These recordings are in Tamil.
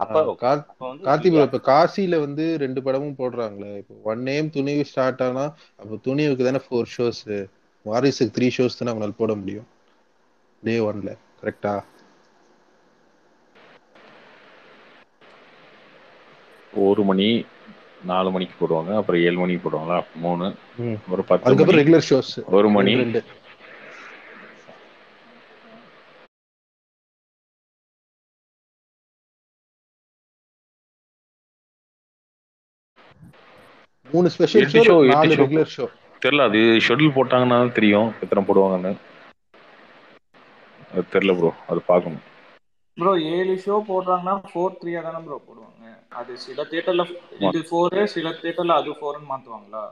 அப்ப கார்- அப்ப வந்து கார்த்தி ப்ரோ இப்ப காசில வந்து ரெண்டு படமும் போடுறாங்களே இப்போ ஒன் நேம் துணிவு ஸ்டார்ட் ஆனா அப்போ துணிவுக்கு தானே ஃபோர் ஷோஸ் வாரிசுக்கு த்ரீ ஷோஸ் தானே அவங்களால போட முடியும் டே ஒன்ல கரெக்டா ஒரு மணி நாலு மணிக்கு போடுவாங்க அப்புறம் ஏழு மணிக்கு போடுவாங்களா மூணு ம். ஒரு பத்து அதுக்கப்புறம் மணி ரெகுலர் ஷோஸ் ஒரு மணி ரெண்டு மூணு ஸ்பெஷல் எட்டு ஷோ show, எட்டு நாலு show. ரெகுலர் ஷோ தெரியல அது ஷெட்யூல் போட்டாங்கன்னா தான் தெரியும் எத்தனை போடுவாங்கன்னு அது தெரியல ப்ரோ அது பார்க்கணும் ப்ரோ ஏழு ஷோ போடுறாங்கன்னா ஃபோர் த்ரீயா தானே ப்ரோ போடுவாங்க அது சில தியேட்டர்ல இது ஃபோரு சில தியேட்டர்ல அது ஃபோர்னு மாத்துவாங்களா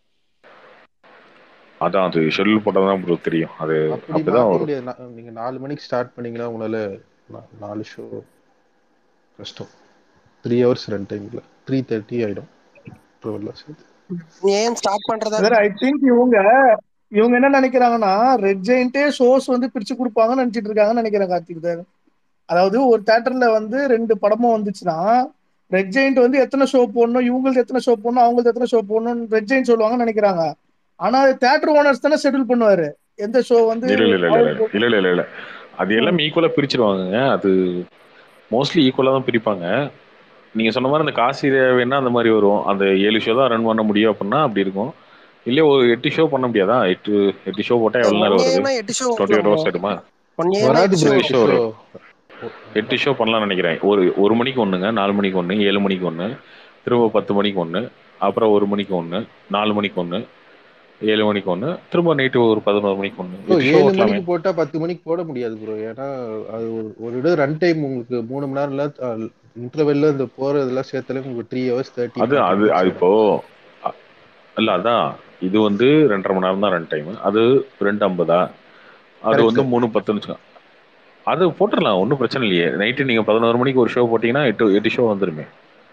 அதான் அது ஷெட்யூல் போட்டால் தான் ப்ரோ தெரியும் அது அப்படி அப்படிதான் மாத்த வரும் முடியாது நா- நீங்க நாலு மணிக்கு ஸ்டார்ட் பண்ணீங்கன்னா உங்களால நா- நாலு ஷோ கஷ்டம் த்ரீ ஹவர்ஸ் ரன் டைம்ல த்ரீ தேர்ட்டி ஆயிடும் ட்ரோவெல்லாம் சேர்த்து ஏன் ஸ்டார்ட் பண்றதா சார் ஐ திங்க் இவங்க இவங்க என்ன நினைக்கிறாங்கன்னா ரெட் ஜெயின்ட்டே ஷோஸ் வந்து பிரிச்சு கொடுப்பாங்கன்னு நினைச்சிட்டு இருக்காங்கன்னு நினைக்கிறேன் கார்த்திக் சார் அதாவது ஒரு தேட்டர்ல வந்து ரெண்டு படமும் வந்துச்சுன்னா ரெட் ஜெயின்ட் வந்து எத்தனை ஷோ போடணும் இவங்களுக்கு எத்தனை ஷோ போடணும் அவங்களுக்கு எத்தனை ஷோ போடணும் ரெட் ஜெயின்ட் சொல்லுவாங்கன்னு நினைக்கிறாங்க ஆனா தேட்டர் ஓனர்ஸ் தானே ஷெட்யூல் பண்ணுவாரு எந்த ஷோ வந்து இல்ல இல்ல இல்ல இல்ல அவருக்கு- இல்ல இல்ல இல்ல இல்ல அது எல்லாம் ஈக்குவலா பிரிச்சிருவாங்கங்க அது மோஸ்ட்லி ஈக்குவலா தான் பிரிப்பாங்க நீங்க சொன்ன மாதிரி அந்த காசு வேணா அந்த மாதிரி வரும் அந்த ஏழு ஷோ தான் ரன் பண்ண முடியும் அப்படின்னா அப்படி இருக்கும் இல்ல ஒரு எட்டு ஷோ பண்ண முடியாதா எட்டு எட்டு ஷோ போட்டா எவ்வளவு நேரம் வருது ஒன் எட்டு ஷோ டுவெண்ட்டி ஃபோர் ஹவர்ஸ் ஆயிடுமா ஒன் வராது ப்ரோ எட்டு show ஷோ எட்டு ஷோ பண்ணலாம்னு நினைக்கிறேன் ஒரு ஒரு மணிக்கு ஒண்ணுங்க நாலு மணிக்கு ஒண்ணு ஏழு மணிக்கு ஒண்ணு திரும்ப பத்து மணிக்கு ஒண்ணு அப்புறம் ஒரு மணிக்கு ஒண்ணு நாலு மணிக்கு ஒண்ணு ஏழு மணிக்கு ஒண்ணு திரும்ப நைட்டு ஒரு பதினோரு மணிக்கு ஒண்ணு ப்ரோ எட்டு ஷோ ஏழு ஓட்டலாமே மணிக்கு போட்டா பத்து மணிக்கு போட முடியாது ப்ரோ ஏன்னா அது ஒரு ஒரு இடம் ரன் டைம் உங்களுக்கு மூணு மணி நேரம்ல இன்டர்வெல்ல இந்த போறதெல்லாம் சேர்த்தாலே உங்களுக்கு த்ரீ ஹவர்ஸ் தேர்ட்டி அது அது அது இப்போ அ- இல்ல அதான் இது வந்து ரெண்டரை மணி நேரம் தான் ரன் டைம் அது ரெண்டு ஐம்பதா அது Correct. வந்து மூணு பத்துன்னு வச்சுக்கோங்க அது போட்டுடலாம் ஒன்றும் பிரச்சனை இல்லையே நைட்டு நீங்க பதினோரு மணிக்கு ஒரு ஷோ போட்டீங்கன்னா எட்டு எட்டு ஷோ வந்துருமே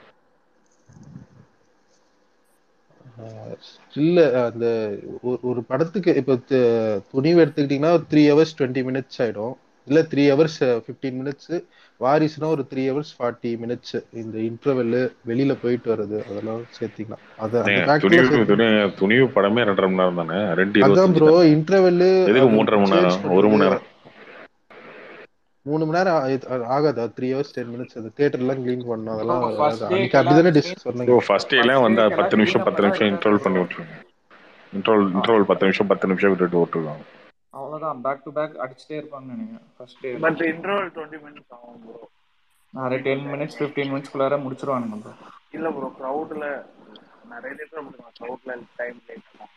இல்ல அந்த ஒரு- ஒரு படத்துக்கு இப்ப த- துணிவு எடுத்துக்கிட்டீங்கன்னா த்ரீ ஹவர்ஸ் டுவெண்ட்டி மினிட்ஸ் ஆயிடும் இல்ல த்ரீ ஹவர்ஸ் ஃபிஃப்டீன் மினிட்ஸ் வாரிசுனா ஒரு த்ரீ ஹவர்ஸ் ஃபார்ட்டி மினிட்ஸ் இந்த இன்டர்வெல் வெளியில போயிட்டு வர்றது அதெல்லாம் சேர்த்திக்கலாம் அது அந்த ஏங்க, factor துணிவு எல்லாம் சேர்த்து- துணிவு துணிவு படமே ரெண்டரை மணி நேரம் தானே ரெண்டு அதான் இருபத்தஞ்சு ப்ரோ தான். இன்டர்வெல் எதுக்கு மூன்றரை மணி நேரம் ஒரு மணி நேரம் மூணு மணி நேரம் ஆ- ஆகாதா த்ரீ ஹவர்ஸ் டென் மினிட்ஸ் அந்த தியேட்டர் எல்லாம் கிளீன் பண்ணணும் அதெல்லாம் Bro, first வராது. day அன்னைக்கு அப்படிதானே எல்லாம் டிஸ் சொன்னீங்க ஃபர்ஸ்ட் எல்லாம் வந்து அது பத்து நிமிஷம் பத்து நிமிஷம் இன்டர்வல் பண்ணி விட்டுருங்க இன்டர்வல் இன்டர்வல் பத்து நிமிஷம் பத்து நிமிஷம் விட்டுட்டு விட்டுருவாங்க அவ்வளவுதான் பேக் டு பேக் அடிச்சுட்டே இருப்பாங்க நினைக்கிறேன் first day but interval twenty minutes ஆகும் ப்ரோ நிறைய டென் மினிட்ஸ் ஃபிஃப்டீன் மினிட்ஸ்க்குள்ளார முடிச்சிருவானுங்க bro. இல்ல ப்ரோ க்ரௌட்ல நிறைய பேர் முடியும் க்ரௌட்ல டைம் லேட் ஆகும்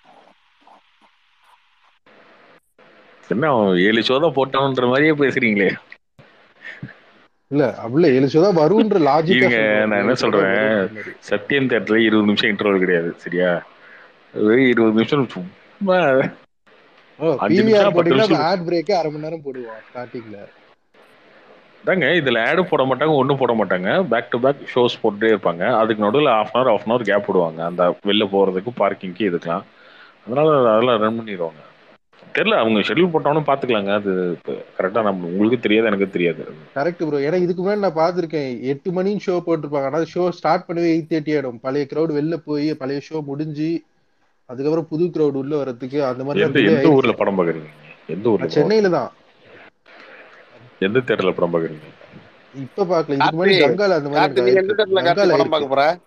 என்ன அவன் ஏழு ஷோ தான் போட்டான்ற மாதிரியே பேசுறீங்களே இல்ல அப்படில ஏழு ஷோ தான் வரும்ன்ற லாஜிக்கா இருங்க, நான் என்ன சொல்றேன்? சத்தியம் தேட்டர்ல இருபது நிமிஷம் இன்டர்வல் கிடையாது சரியா வெறும் இருபது நிமிஷம் சும்மா அஞ்சு நிமிஷம், பிவிஆர் பத்து போட்டீங்கன்னா நிமிஷம். ஆட் பிரேக்கே அரை மணி நேரம் போடுவான் ஸ்டார்டிங்ல தாங்க இதுல ஆடு போட மாட்டாங்க ஒன்றும் போட மாட்டாங்க பேக் டு பேக் ஷோஸ் போட்டுட்டே இருப்பாங்க அதுக்கு நடுவில் half an hour half an hour gap விடுவாங்க அந்த வெளில போறதுக்கு பார்க்கிங்க்கு இதுக்கெல்லாம் அதனால அதெல்லாம் ரன் பண்ணிடுவாங்க தெரியல அவங்க ஷெட்யூல் போட்டவனும் பாத்துக்கலாங்க அது கரெக்டா நம்ம உங்களுக்கு தெரியாது எனக்கு தெரியாது கரெக்ட் ப்ரோ ஏன்னா இதுக்கு முன்னாடி நான் பார்த்திருக்கேன் எட்டு மணின்னு ஷோ போட்டிருப்பாங்க ஆனா ஷோ ஸ்டார்ட் பண்ணவே எயிட் தேர்ட்டி ஆயிடும் பழைய கிரௌட் வெளில போய் பழைய ஷோ முடிஞ்சு அதுக்கப்புறம் புது கிரௌட் உள்ள வர்றதுக்கு அந்த மாதிரி எந்த delay எந்த ஆயிடுச்சு. ஊர்ல படம் பாக்குறீங்க எந்த ஊர்ல படம்? சென்னையில தான் எந்த தேட்டர்ல படம் பாக்குறீங்க இப்ப பாக்கல இதுக்கு முன்னாடி கார்த்தி, கங்கால அந்த கார்த்தி நீ எந்த மாதிரி தேட்டர்ல கார்த்தி கங்கால படம் பார்க்க இருக்கு போற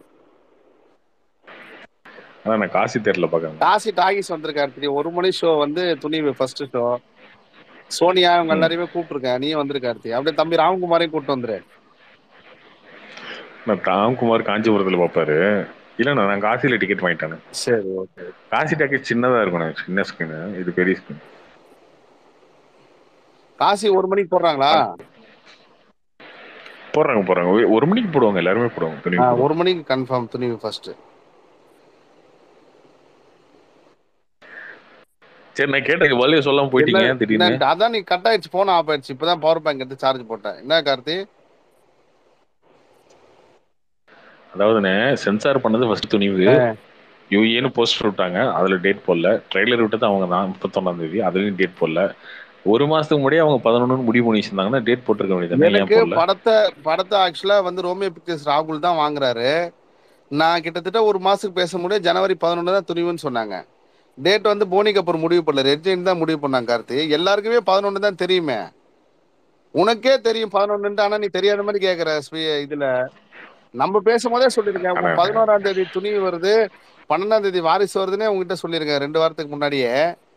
ஆனா நான் காசி தேட்டர்ல பாக்குறேன் காசி டாகிஸ் வந்திருக்க கார்த்தி ஒரு மணி ஷோ வந்து துணிவு ஃபர்ஸ்ட் ஷோ சோனியா இவங்க ம். எல்லாரையுமே கூப்பிட்டுருக்கேன் நீயும் வந்திருக்க கார்த்தி அப்படியே தம்பி ராம்குமாரையும் கூப்பிட்டு வந்துரு நான் ராம்குமார் காஞ்சிபுரத்துல பாப்பாரு இல்ல நான் காசியில டிக்கெட் வாங்கிட்டேன் சரி ஓகே காசி டாக்கெட் சின்னதா இருக்கும் சின்ன ஸ்கிரீன் இது பெரிய ஸ்கிரீன் காசி ஒரு மணிக்கு போடுறாங்களா போடுறாங்க போடுறாங்க ஒரு- ஒரு மணிக்கு போடுவாங்க எல்லாருமே போடுவாங்க துணிவு ஆ, போடுவாங்க. ஒரு மணிக்கு கன்ஃபார்ம் துணிவு ஃபர்ஸ்ட் சரி நான் கேட்டேன் வழிய சொல்லாம போயிட்டீங்க திடீர்னு அதான் நீ கட் ஆயிடுச்சு போன் ஆஃப் ஆயிடுச்சு இப்பதான் பவர் பேங்க் எடுத்து சார்ஜ் போட்டேன் என்ன கார்த்தி அதாவதுண்ணே சென்சார் பண்ணது ஃபர்ஸ்ட் துணிவு யூஏன்னு போஸ்டர் விட்டாங்க அதுல டேட் போடல ட்ரெய்லர் விட்டது அவங்க தான் முப்பத்தொன்னாம் தேதி அதுலயும் டேட் போடல ஒரு மாசத்துக்கு முன்னாடியே அவங்க பதினொன்னு முடிவு பண்ணி வச்சிருந்தாங்கன்னா டேட் போட்டிருக்க வேண்டியது ஏன் எனக்கு போடல படத்தை படத்தை ஆக்சுவலா வந்து ரோமியோ பிக்சர்ஸ் ராகுல் தான் வாங்குறாரு நான் கிட்டத்தட்ட ஒரு மாசத்துக்கு பேச முடியும் ஜனவரி பதினொன்று தான் துணிவுன்னு சொன்னாங்க டேட் வந்து போனி கபூர் முடிவு பண்ணல ரெட்ஜெயின் தான் முடிவு பண்ணாங்க கார்த்தி எல்லாருக்குமே பதினொன்று தான் தெரியுமே உனக்கே தெரியும் பதினொன்னுட்டு ஆனா நீ தெரியாத மாதிரி கேக்குற ஸ்பீ- இதுல நம்ம பேசும்போதே சொல்லியிருக்கேன் ஆனா பதினோராம் தேதி துணி வருது பன்னெண்டாம் தேதி வாரிசு வருதுன்னே உங்ககிட்ட சொல்லியிருக்கேன் ரெண்டு வாரத்துக்கு முன்னாடியே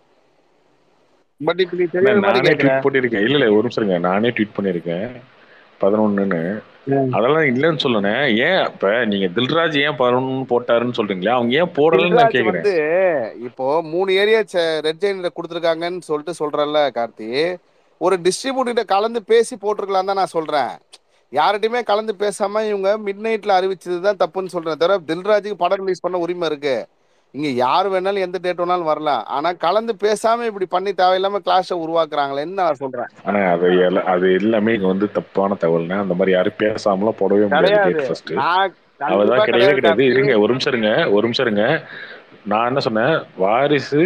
பட் இப்ப நீ அண்ணா, தெரியாத மாதிரி நானே கேக்குற ட்வீட் பண்ணிருக்கேன் இல்ல இல்ல ஒரு நிமிஷம் இருங்க நானே ட்வீட் பண்ணிருக்கேன் பதினொன்னுன்னு அதெல்லாம் இல்லைன்னு சொல்லனே ஏன் இப்ப நீங்க தில்ராஜ் ஏன் பதினொன்னு போட்டாருன்னு சொல்றீங்களா அவங்க ஏன் போடலன்னு நான் தில்ராஜ் கேக்குறேன் வந்து இப்போ மூணு ஏரியா ரெட் ஜெயின்ல கொடுத்துருக்காங்கன்னு சொல்லிட்டு சொல்றல்ல கார்த்தி ஒரு டிஸ்ட்ரிபியூட்டர்கிட்ட கலந்து பேசி போட்டிருக்கலாம் தான் நான் சொல்றேன் யார்கிட்டயுமே கலந்து பேசாம இவங்க மிட் நைட்ல அறிவிச்சது தான் தப்புன்னு சொல்றேன் தவிர தில்ராஜுக்கு படம் ரிலீஸ் பண்ண உரிமை இருக்கு இங்க யார் வேணாலும் எந்த டேட் வேணாலும் வரலாம் ஆனா கலந்து பேசாம இப்படி பண்ணி தேவையில்லாம கிளாஷ உருவாக்குறாங்களேன்னு நான் சொல்றேன் ஆனா அது எல்லா- அது எல்லாமே இங்க வந்து தப்பான தகவல்னா அந்த மாதிரி யாரும் பேசாமலாம் போடவே முடியாது கிடையாது டேட் ஃபர்ஸ்ட் நான் கண்டிப்பா அவதான் கிடையவே கிடையாது கிடையாது கார்த்தி இருங்க ஒரு நிமிஷம் இருங்க ஒரு நிமிஷம் இருங்க நான் என்ன சொன்னேன் வாரிசு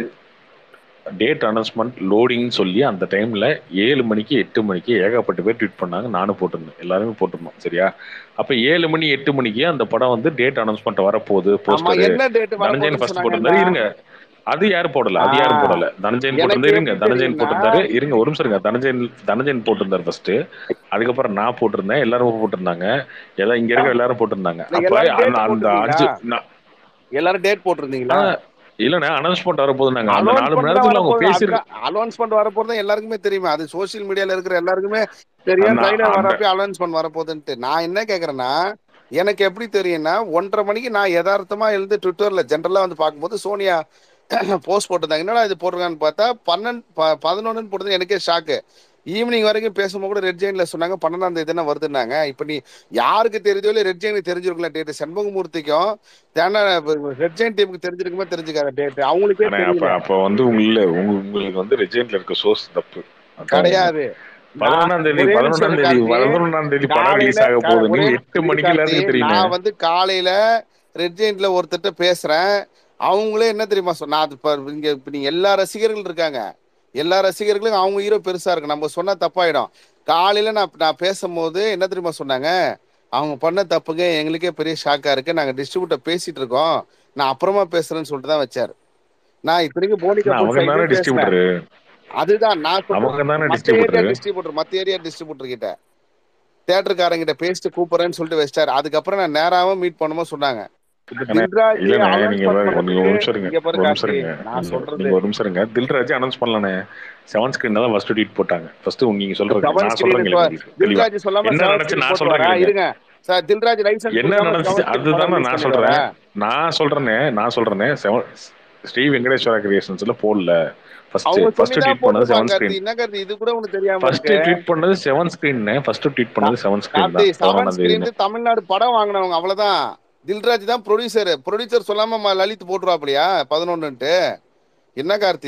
டேட் அனௌன்ஸ்மெண்ட் லோடிங் சொல்லி அந்த டைம்ல ஏழு மணிக்கு எட்டு மணிக்கு ஏகப்பட்ட பேர் ட்வீட் பண்ணாங்க நானும் போட்டிருந்தேன் எல்லாருமே போட்டிருந்தோம் சரியா அப்ப ஏழு மணி எட்டு மணிக்கு அந்த படம் வந்து டேட் அனௌன்ஸ்மெண்ட் வரப்போகுது ஆமா போஸ்டர் என்ன டேட் தனஞ்சயன் வரப்போகுதுன்னு ஃபர்ஸ்ட் சொன்னாங்க போட்டிருந்தாரு இருங்க அது யாரு போடல அது யாரும் போடல தனஞ்சயன் எனக்கு போட்டிருந்தாரு இருங்க எப்படி தனஞ்சயன் தெரியும்னா போட்டிருந்தாரு இருங்க ஒரு நிமிஷம் இருங்க தனஞ்சயன் தனஞ்சயன் போட்டிருந்தாரு ஃபர்ஸ்ட் அதுக்கப்புறம் நான் போட்டிருந்தேன் எல்லாரும் போட்டிருந்தாங்க எல்லாம் இங்க இருக்க எல்லாரும் போட்டிருந்தாங்க இல்ல, அப்ப எல்லாரும் அந்த டேட் அந்த அஞ்சு போட்டிருந்தீங்களா நான் எல்லாரும் டேட் போட்டிருந்தீங்களா ஆனா, இல்லண்ணே அனௌன்ஸ்மெண்ட் வரப்போகுது நாங்க அந்த நாலு மணி அனௌன்ஸ்மெண்ட் நேரத்துக்குள்ள அவங்க வரப்போகுது பேசிருக்க அனௌன்ஸ்மெண்ட் வரப்போறது எல்லாருக்குமே தெரியுமா அது சோஷியல் மீடியால இருக்கிற எல்லாருக்குமே தெரியும் அந்த ட்ரைலர் அந்த வரப்போ அனௌன்ஸ்மெண்ட் வரப்போகுதுன்ட்டு நான் என்ன கேக்குறேன்னா எனக்கு எப்படி தெரியும்னா ஒன்றரை மணிக்கு நான் யதார்த்தமா எழுந்து ட்விட்டர்ல ஜென்ரலா வந்து பார்க்கும்போது சோனியா போஸ்ட் போட்டிருந்தாங்க என்னடா இது போட்டிருக்கான்னு பார்த்தா பன்னெண்டு ப- பதினொன்னுன்னு போட்டது எனக்கே ஷாக்கு ஈவினிங் வரைக்கும் பேசும்போது கூட ரெட் ஜெயின்ல சொன்னாங்க பன்னெண்டாம் தேதி தானே வருதுன்னாங்க இப்ப நீ யாருக்கு தெரியுதோ இல்லை ரெட் ஜெயினுக்கு தெரிஞ்சிருக்கல டேட் செண்பகமூர்த்திக்கும் தேனா ரெட் ஜெயின் டீமுக்கு தெரிஞ்சிருக்குமே தெரிஞ்சுக்காத டேட் அவங்களுக்கே ஆனா அப்ப தெரியல அப்ப வந்து உங்கள உங்க உங்களுக்கு வந்து ரெஜென்ட்ல இருக்க சோர்ஸ் தப்பு அதான் உண்மை கிடையாது நான் பதினொன்னாம் தேதி ஒரே நிமிஷம் பதினொன்னாம் தேதி கார்த்தி பதினொன்னாம் தேதி படம் காலையில ரிலீஸ் ஆக கா- போகுதுன்னு ஒரே எட்டு இது மணிக்கு கார்த்தி எல்லாத்துக்கும் தெரியுமே நான் வந்து காலையில ரெட் ஜெயின்ட்ல ஒருத்தர்ட்ட பேசுறேன் அவங்களே என்ன தெரியுமா சொன்னா அது இப்ப இங்க இப்ப நீங்க எல்லா ரசிகர்கள் இருக்காங்க எல்லா ரசிகர்களும் அவங்க ஹீரோ பெருசா இருக்கு நம்ம சொன்னா தப்பாயிடும் காலையில நான் நான் பேசும்போது என்ன தெரியுமா சொன்னாங்க அவங்க பண்ண தப்புங்க எங்களுக்கே பெரிய ஷாக்கா இருக்கு நாங்க டிஸ்ட்ரிபியூட்டர் பேசிட்டு இருக்கோம் நான் அப்புறமா பேசுறேன்னு சொல்லிட்டு தான் வச்சாரு நான் இத்தனைக்கும் போனி ஆனா கபூர் அவங்க சைடே தானே பேசினேன் டிஸ்ட்ரிபியூட்டர் அதுதான் நான் சொல்றேன் அவங்க தானே மத்த ஏரியா டிஸ்ட்ரிபியூட்டர் டிஸ்ட்ரிபியூட்டர் மத்த ஏரியா டிஸ்ட்ரிபியூட்டர் கிட்ட தேட்டருக்காரங்கிட்ட பேசிட்டு கூப்பிடுறேன்னு சொல்லிட்டு வச்சிட்டாரு அதுக்கப்புறம் நான் நேராவும் மீட் பண்ணும்போது சொன்னாங்க இந்த ஆனா தில்ராஜ் இல்லண்ணே அனௌன்ஸ் நீங்க பாருங்க நீங்க ஒரு பண்றதுக்கு நிமிஷம் இருங்க இங்க பாரு ஒரு நிமிஷம் கார்த்தி இருங்க நான் நீங்க சொல்றது நீங்க ஒரு நிமிஷம் இருங்க தில்ராஜ் அனௌன்ஸ் பண்ணலண்ணே செவன் ஸ்கிரீன் தான் ஃபர்ஸ்ட் ட்வீட் போட்டாங்க ஃபர்ஸ்ட் நீங்க சொல்றது செவன் நான் ஸ்கிரீன் சொல்றேன் கேளுங்க உங்களுக்கு தெளிவா தில்ராஜ் சொல்லாம என்ன செவன் நினைச்சு ஸ்கிரீன் நான் போட்டு சொல்றேன் வரா கேளுங்க இருங்க சார் தில்ராஜ் லைசன்ஸ் என்ன கொடுக்காம நினைச்சு செவன் ஸ்கிரீன் படம் அதுதானே ரிலீஸ் நான் பண்ணிடுவாரா சொல்றேன் நான் சொல்றேனே நான் சொல்றேனே செவன் ஸ்ரீ வெங்கடேஸ்வரா கிரியேஷன்ஸ்ல போடல ஃபர்ஸ்ட் அவங்க ஃபர்ஸ்ட் சொல்லிதான் ட்வீட் பண்ணது போட்டிருப்பாங்க செவன் கார்த்தி ஸ்கிரீன் என்ன கார்த்தி இது கூட உனக்கு தெரியாம ஃபர்ஸ்ட் இருக்கு ட்வீட் பண்ணது செவன் ஸ்கிரீன் ஃபர்ஸ்ட் ட்வீட் பண்ணது செவன் ஸ்கிரீன் கார்த்தி தான் செவன் பதினொன்றாம் தேதின்னு ஸ்கிரீன் தமிழ்நாடு படம் வாங்கினவங்க அவ்வளவுதான் தில்ராஜ் தான் ப்ரொடியூசர் ப்ரொடியூசர் சொல்லாம ம- லலித் போட்டுருவாப்லையா பதினொன்னுட்டு என்ன கார்த்தி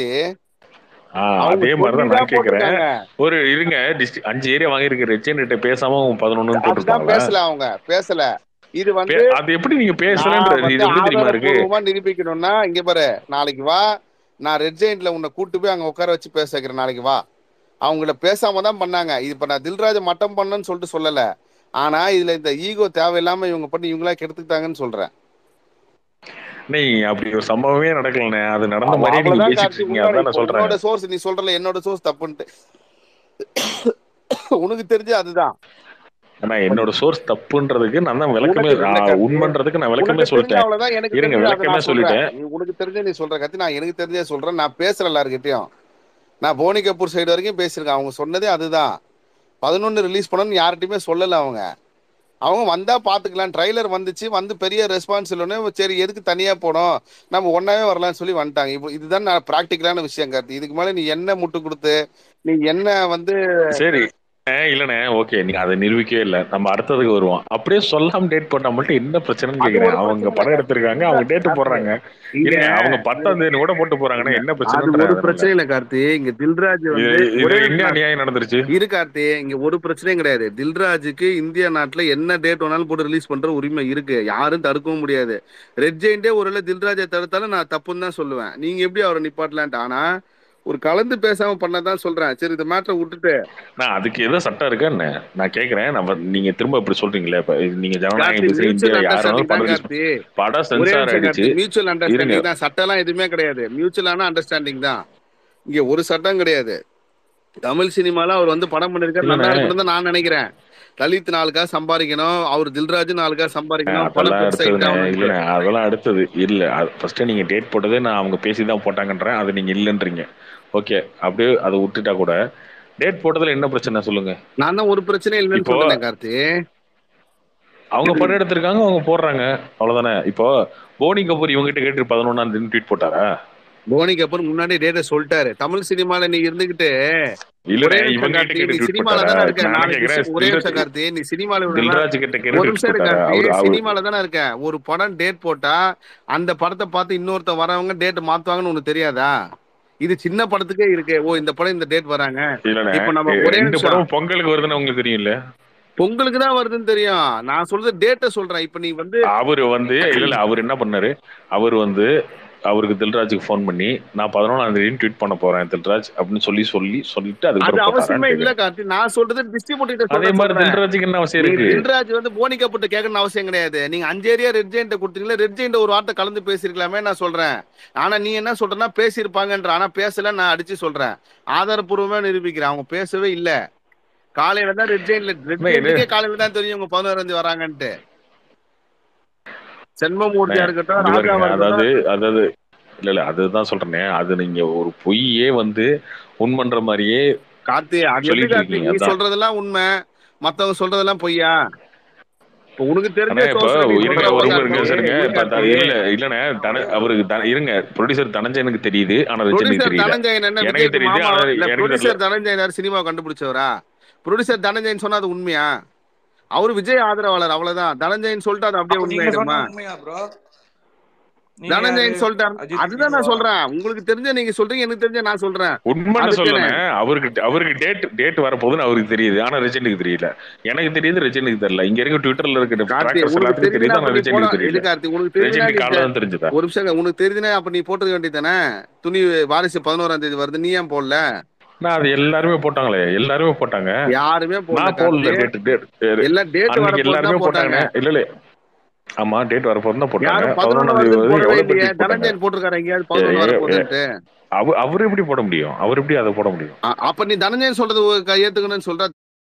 ஆ அவங்க அதே மாதிரி தான் சொல்லிதான் நான் கேக்குறேன் போட்டிருக்காங்க ஒரு இருங்க district- அஞ்சு ஏரியா வாங்கியிருக்க ரெச்சன் கிட்ட பேசாம பதினொன்னு அதுதான் போட்டிருப்பாங்களா பேசல அவங்க பேசல இது வந்து பே- அது எப்படி நீங்க பேசலன்ற நான் இது வந்து எப்படி தெரியுமா இருக்கு ஆதாரப்பூர்வமா நிரூபிக்கணும்னா இங்க பாரு நாளைக்கு வா நான் ரெட் ஜெயின்ட்ல உன்னை கூட்டு போய் அங்க உட்கார வச்சு பேச வைக்கிறேன் நாளைக்கு வா அவங்கள பேசாம தான் பண்ணாங்க இது இப்ப நான் தில்ராஜ மட்டம் பண்ணேன்னு சொல்லிட்டு சொல்லல ஆனா இதுல இந்த ஈகோ தேவையில்லாம இவங்க பண்ணி இவங்களா கெடுத்துக்கிட்டாங்கன்னு சொல்றேன் நீ அப்படி ஒரு சம்பவமே நடக்கலண்ணே அது நடந்த அவ- மாதிரியே நீங்க அவ்வளவுதான் பேசிட்டு கார்த்தி இருக்கீங்க உன்னோட அதான் நான் இப்போ சொல்றேன் உன்னோட சோர்ஸ் நீ சொல்றல என்னோட சோர்ஸ் தப்புன்ட்டு உனக்கு தெரிஞ்சு அதுதான் ஆனா என்னோட சோர்ஸ் தப்புன்றதுக்கு நான் தான் விளக்கமே உனக்கு இல்ல ஆ, கார்த்தி உண்மைன்றதுக்கு நான் விளக்கமே உனக்கு தெரிஞ்ச சொல்லிட்டேன் அவ்வளவுதான் எனக்கு இருங்க தெரிஞ்சது அதை விளக்கமே நான் சொல்றேன் சொல்லிட்டேன் நீ உனக்கு தெரிஞ்ச நீ சொல்ற கத்தி நான் எனக்கு தெரிஞ்சே சொல்றேன் நான் பேசல எல்லாருக்கிட்டையும் நான் போனி கபூர் சைடு வரைக்கும் பேசியிருக்கேன் அவங்க சொன்னதே அதுதான் பதினொன்னு ரிலீஸ் பண்ணணும்னு யார்கிட்டயுமே சொல்லல அவங்க அவங்க வந்தா பாத்துக்கலாம் ட்ரைலர் வந்துச்சு வந்து பெரிய ரெஸ்பான்ஸ் இல்லைன்னு சரி எதுக்கு தனியா போனோம் நம்ம ஒன்னாவே வரலாம்னு சொல்லி வந்துட்டாங்க இப்போ இதுதான் நான் ப்ராக்டிக்கலான விஷயம் கார்த்தி இதுக்கு மேல நீ என்ன முட்டு கொடுத்து நீ என்ன வந்து சரி அஹ் இல்லண்ணே ஓகே நீங்க அதை நிரூபிக்கவே இல்ல நம்ம அடுத்ததுக்கு வருவோம் அப்படியே சொல்லாம டேட் போட்டா மட்டும் என்ன பிரச்சனைன்னு அது கேக்குறேன் ஒரு அவங்க பிரச்சனை படம் இல்ல எடுத்திருக்காங்க அவங்க டேட் போடுறாங்க இங்க இருங்க அவங்க பத்தாம் தேதி கூட போட்டு போறாங்கன்னா இல்ல என்ன அது பிரச்சனைன்ற ஒரு அதனால பிரச்சனை இல்ல கார்த்தி இங்க தில்ராஜ் இது வந்து இது ஒரே என்ன நிமிஷம் அநியாயம் நடந்துருச்சு இரு கார்த்தி இங்க ஒரு பிரச்சனையும் கிடையாது தில்ராஜுக்கு இந்தியா நாட்டுல என்ன டேட் வேணாலும் போட்டு ரிலீஸ் பண்ற உரிமை இருக்கு யாரும் தடுக்கவும் முடியாது ரெட் ஜெயின்டே ஒருவேளை தில்ராஜை தடுத்தாலும் நான் தப்புன்னு தான் சொல்லுவேன் நீங்க எப்படி அவரை நிப்பாட்டலான்ட்டு ஆனா ஒரு கலந்து பேசாம பண்ணதான் சொல்றேன் சரி இந்த மேட்டரை விட்டுட்டு நான் அதுக்கு ஏதோ சட்டம் இருக்கா என்ன நான் கேக்குறேன் நம்ம நீங்க திரும்ப இப்படி சொல்றீங்களே இப்ப இது நீங்க ஜனநாயகம் கார்த்தி பேசுறீங்க இந்தியா மியூச்சுவல் யார் வேணாலும் அண்டர்ஸ்டாண்டிங் தான் படம் ரிலீஸ் கார்த்தி படம் ஒரே சென்சார் நிமிஷம் ஆயிடுச்சு கார்த்தி மியூச்சுவல் இருங்க அண்டர்ஸ்டாண்டிங் தான் சட்டம்லாம் எதுவுமே கிடையாது மியூச்சுவலான அண்டர்ஸ்டாண்டிங் தான் இங்க ஒரு சட்டம் கிடையாது தமிழ் சினிமால அவர் வந்து படம் பண்ணிருக்காரு நல்லா இல்லண்ணே இருக்கணும் தான் நான் நினைக்கிறேன் லலித் நாளுக்கா சம்பாதிக்கணும் அவர் தில்ராஜ் நாளுக்கா சம்பாதிக்கணும் படம் அதெல்லாம் பெருசா ஹிட் அடுத்ததுண்ணே ஆகணும்ட்டு இல்லண்ணே அதெல்லாம் அடுத்தது இல்ல ஃபர்ஸ்ட் நீங்க டேட் போட்டதே நான் அவங்க பேசி தான் போட்டாங்கன்றேன் அது நீங்க இல்லைன்றீங்க ஓகே அப்படியே அதை விட்டுட்டா கூட டேட் போட்டதுல என்ன பிரச்சனை சொல்லுங்க நான் தான் ஒரு பிரச்சனையும் இல்லைன்னு இப்போ சொல்றேன் கார்த்தி அவங்க படம் எடுத்திருக்காங்க அவங்க போடுறாங்க அவ்வளவுதானே இப்போ போனி கபூர் இவங்க கிட்ட கேட்டு பதினொன்னாம் தேதி ட்வீட் போட்டாரா போனிக்கு அப்புறம் முன்னாடி டேட்டை சொல்லிட்டாரு தமிழ் சினிமால நீ இருந்துகிட்டு இல்லண்ணே ஒரே நிமிஷம் இவங்க கிட்ட கார்த்தி நீ கேட்டு ட்வீட் சினிமால போட்டாரா தானே இருக்க நான் நாளைக்கு கேக்குறேன் சி- ஒரே நிமிஷம் தில்ராஜ் கார்த்தி நீ சினிமால இவ்வளவு நாள் தில்ராஜ் கிட்ட கேட்டு ஒரு ட்வீட் நிமிஷம் இரு போட்டாரா கார்த்தி அவரு அவரு சினிமால தானே இருக்க ஒரு படம் டேட் போட்டா அந்த படத்தை பார்த்து இன்னொருத்த வரவங்க டேட் மாத்துவாங்கன்னு உனக்கு தெரியாதா இது சின்ன படத்துக்கே இருக்கு ஓ இந்த படம் இந்த டேட் வராங்க இல்லண்ணே இப்ப நம்ம எ- ஒரே ரெண்டு நிமிஷம் படம் பொங்கலுக்கு வருதுன்னு உங்களுக்கு தெரியும்ல பொங்கலுக்கு தான் வருதுன்னு தெரியும் நான் சொல்றது டேட்டை சொல்றேன் இப்ப நீ வந்து அவரு வந்து இல்ல இல்ல அவர் என்ன பண்ணாரு அவர் வந்து அவருக்கு தில்ராஜுக்கு ஃபோன் பண்ணி நான் பதினொன்றாம் தேதி ட்வீட் பண்ண போறேன் தில்ராஜ் அப்படின்னு சொல்லி சொல்லி சொல்லிட்டு அது அதுக்கப்புறம் அவசியமே போட்டாரான்னு இல்ல கேக்குறேன் கார்த்தி நான் சொல்றது டிஸ்ட்ரிபியூட்டர் அதே சொல்றேன் மாதிரி சொல்றேன் தில்ராஜுக்கு என்ன அவசியம் நீ இருக்கு தில்ராஜ் வந்து போனிக்கப்பட்டு கேட்கணும்னு அவசியம் கிடையாது நீங்க அஞ்சு ஏரியா ரெட் ஜெயின்ட்ட கொடுத்தீங்களா ரெட் ஜெயின்ட் ஒரு வார்த்தை கலந்து பேசிருக்கலாமே நான் சொல்றேன் ஆனா நீ என்ன சொல்றேன்னா பேசியிருப்பாங்கன்ற ஆனா பேசல நான் அடிச்சு சொல்றேன் ஆதாரப்பூர்வமா நிரூபிக்கிறேன் அவங்க பேசவே இல்ல காலையில தான் ரெட் ஜெயின்ல ரெட் அண்ணே, இது ஜெயின்ட்டுக்கே காலையில தான் தெரியும் இவங்க பதினோராம் தேதி வராங்கன்ட்டு செண்பமூர்த்தியா அண்ணே, இருக்கட்டும் இது ராஜாவா பாருங்க அதாவது இருக்கட்டும் அதாவது இல்ல இல்ல அதுதான் சொல்றேனே அது நீங்க ஒரு பொய்யே வந்து உண்மன்ற மாதிரியே கார்த்தி அது எப்படி சொல்லிட்டு கார்த்தி இருக்கீங்க நீ அதான் சொல்றதெல்லாம் உண்மை மத்தவங்க சொல்றதெல்லாம் பொய்யா இப்ப உனக்கு தெரிஞ்ச அண்ணா இப்ப சோர்ஸ்ல நீ இருங்க சொல்ற ஒரு கார்த்தி இருங்க சரிங்க இரு இப்ப த- கார்த்தி இல்ல இல்லண்ணே தன அவருக்கு தன- இருங்க ப்ரொடியூசர் தனஞ்சயனுக்கு தெரியுது ஆனா ரஜினிக்கு ப்ரொடியூசர் தெரியல தனஞ்சயன் என்ன எனக்கு விஜய்க்கு தெரியுது மாமா ஆனா இல்ல எனக்கு தெரியல ப்ரொடியூசர் தனஞ்சயன் யார் சினிமா கண்டுபிடிச்சவரா ப்ரொடியூசர் தனஞ்சயன் சொன்னா அது உண்மையா அவரு விஜய் ஆதரவாளர் அவ்வளவுதான் தனஞ்சயன் சொல்லிட்டு அது அப்படியே அப்ப நீங்க சொன்ன உண்மையாயிடுமா உண்மையா ப்ரோ நீங்க யாரு தனஞ்சயன் சொல்லிட்டாரு அஜித் அதுதான் நான் ஹீரோவா சொல்றேன் உங்களுக்கு தெரிஞ்ச நீங்க சொல்றீங்க எனக்கு தெரிஞ்ச நான் சொல்றேன் உண்மைன்னு அதுக்கு என்ன சொல்லணே அவருக்கு அவருக்கு டேட் டேட் வரப்போகுதுன்னு அவருக்கு தெரியுது ஆனா ரஜினிக்கு தெரியல எனக்கு தெரியுது ரஜினிக்கு தெரியல இங்க இருக்க ட்விட்டர்ல இருக்கிற கார்த்தி ட்ராக்கர்ஸ் உனக்கு எல்லாத்துக்கும் தெரியுது தெரியுதுன்னா ஆனா அப்ப நீ போட ரஜினிக்கு இது தெரியல கார்த்தி உனக்கு தெரியுதுன்னா ரஜினி நீ காலைல தெ- தான் தெரிஞ்சுதா ஒரு நிமிஷம் உனக்கு தெரியுதுன்னா அப்ப நீ போட்டுக்க வேண்டியதானே துணி வாரிசு பதினோராம் தேதி வருது நீ ஏன் போடல நான் அது எல்லாருமே போட்டாங்களே எல்லாருமே போட்டாங்க யாருமே போடல நான் போடல கார்த்தி டேட் டேட் எல்லாம் டேட் அன்னைக்கு வரப்போது எல்லாருமே தான் போட்டாங்க போட்டாங்கண்ணே இல்ல இல்ல ஆமா டேட் வரப்போது தான் போட்டாங்க யாரும் பதினொன்னு பதினொன்னாம் தேதி வருதுன்னு வருது போடவே எவ்வளவு இல்லையே பேர் ட்வீட் போட்டாங்க தனஞ்சயன் போட்டிருக்காரு எங்கேயாவது ஏ- பதினொன்னு ஏ- ஏ- வரப்போகுதுன்ட்டு அவ அவர் எப்படி போட முடியும் அவர் எப்படி அதை போட முடியும் அ- அப்ப நீ தனஞ்சயன் சொல்றது ஒரு க- ஏத்துக்கணும்னு சொல்ற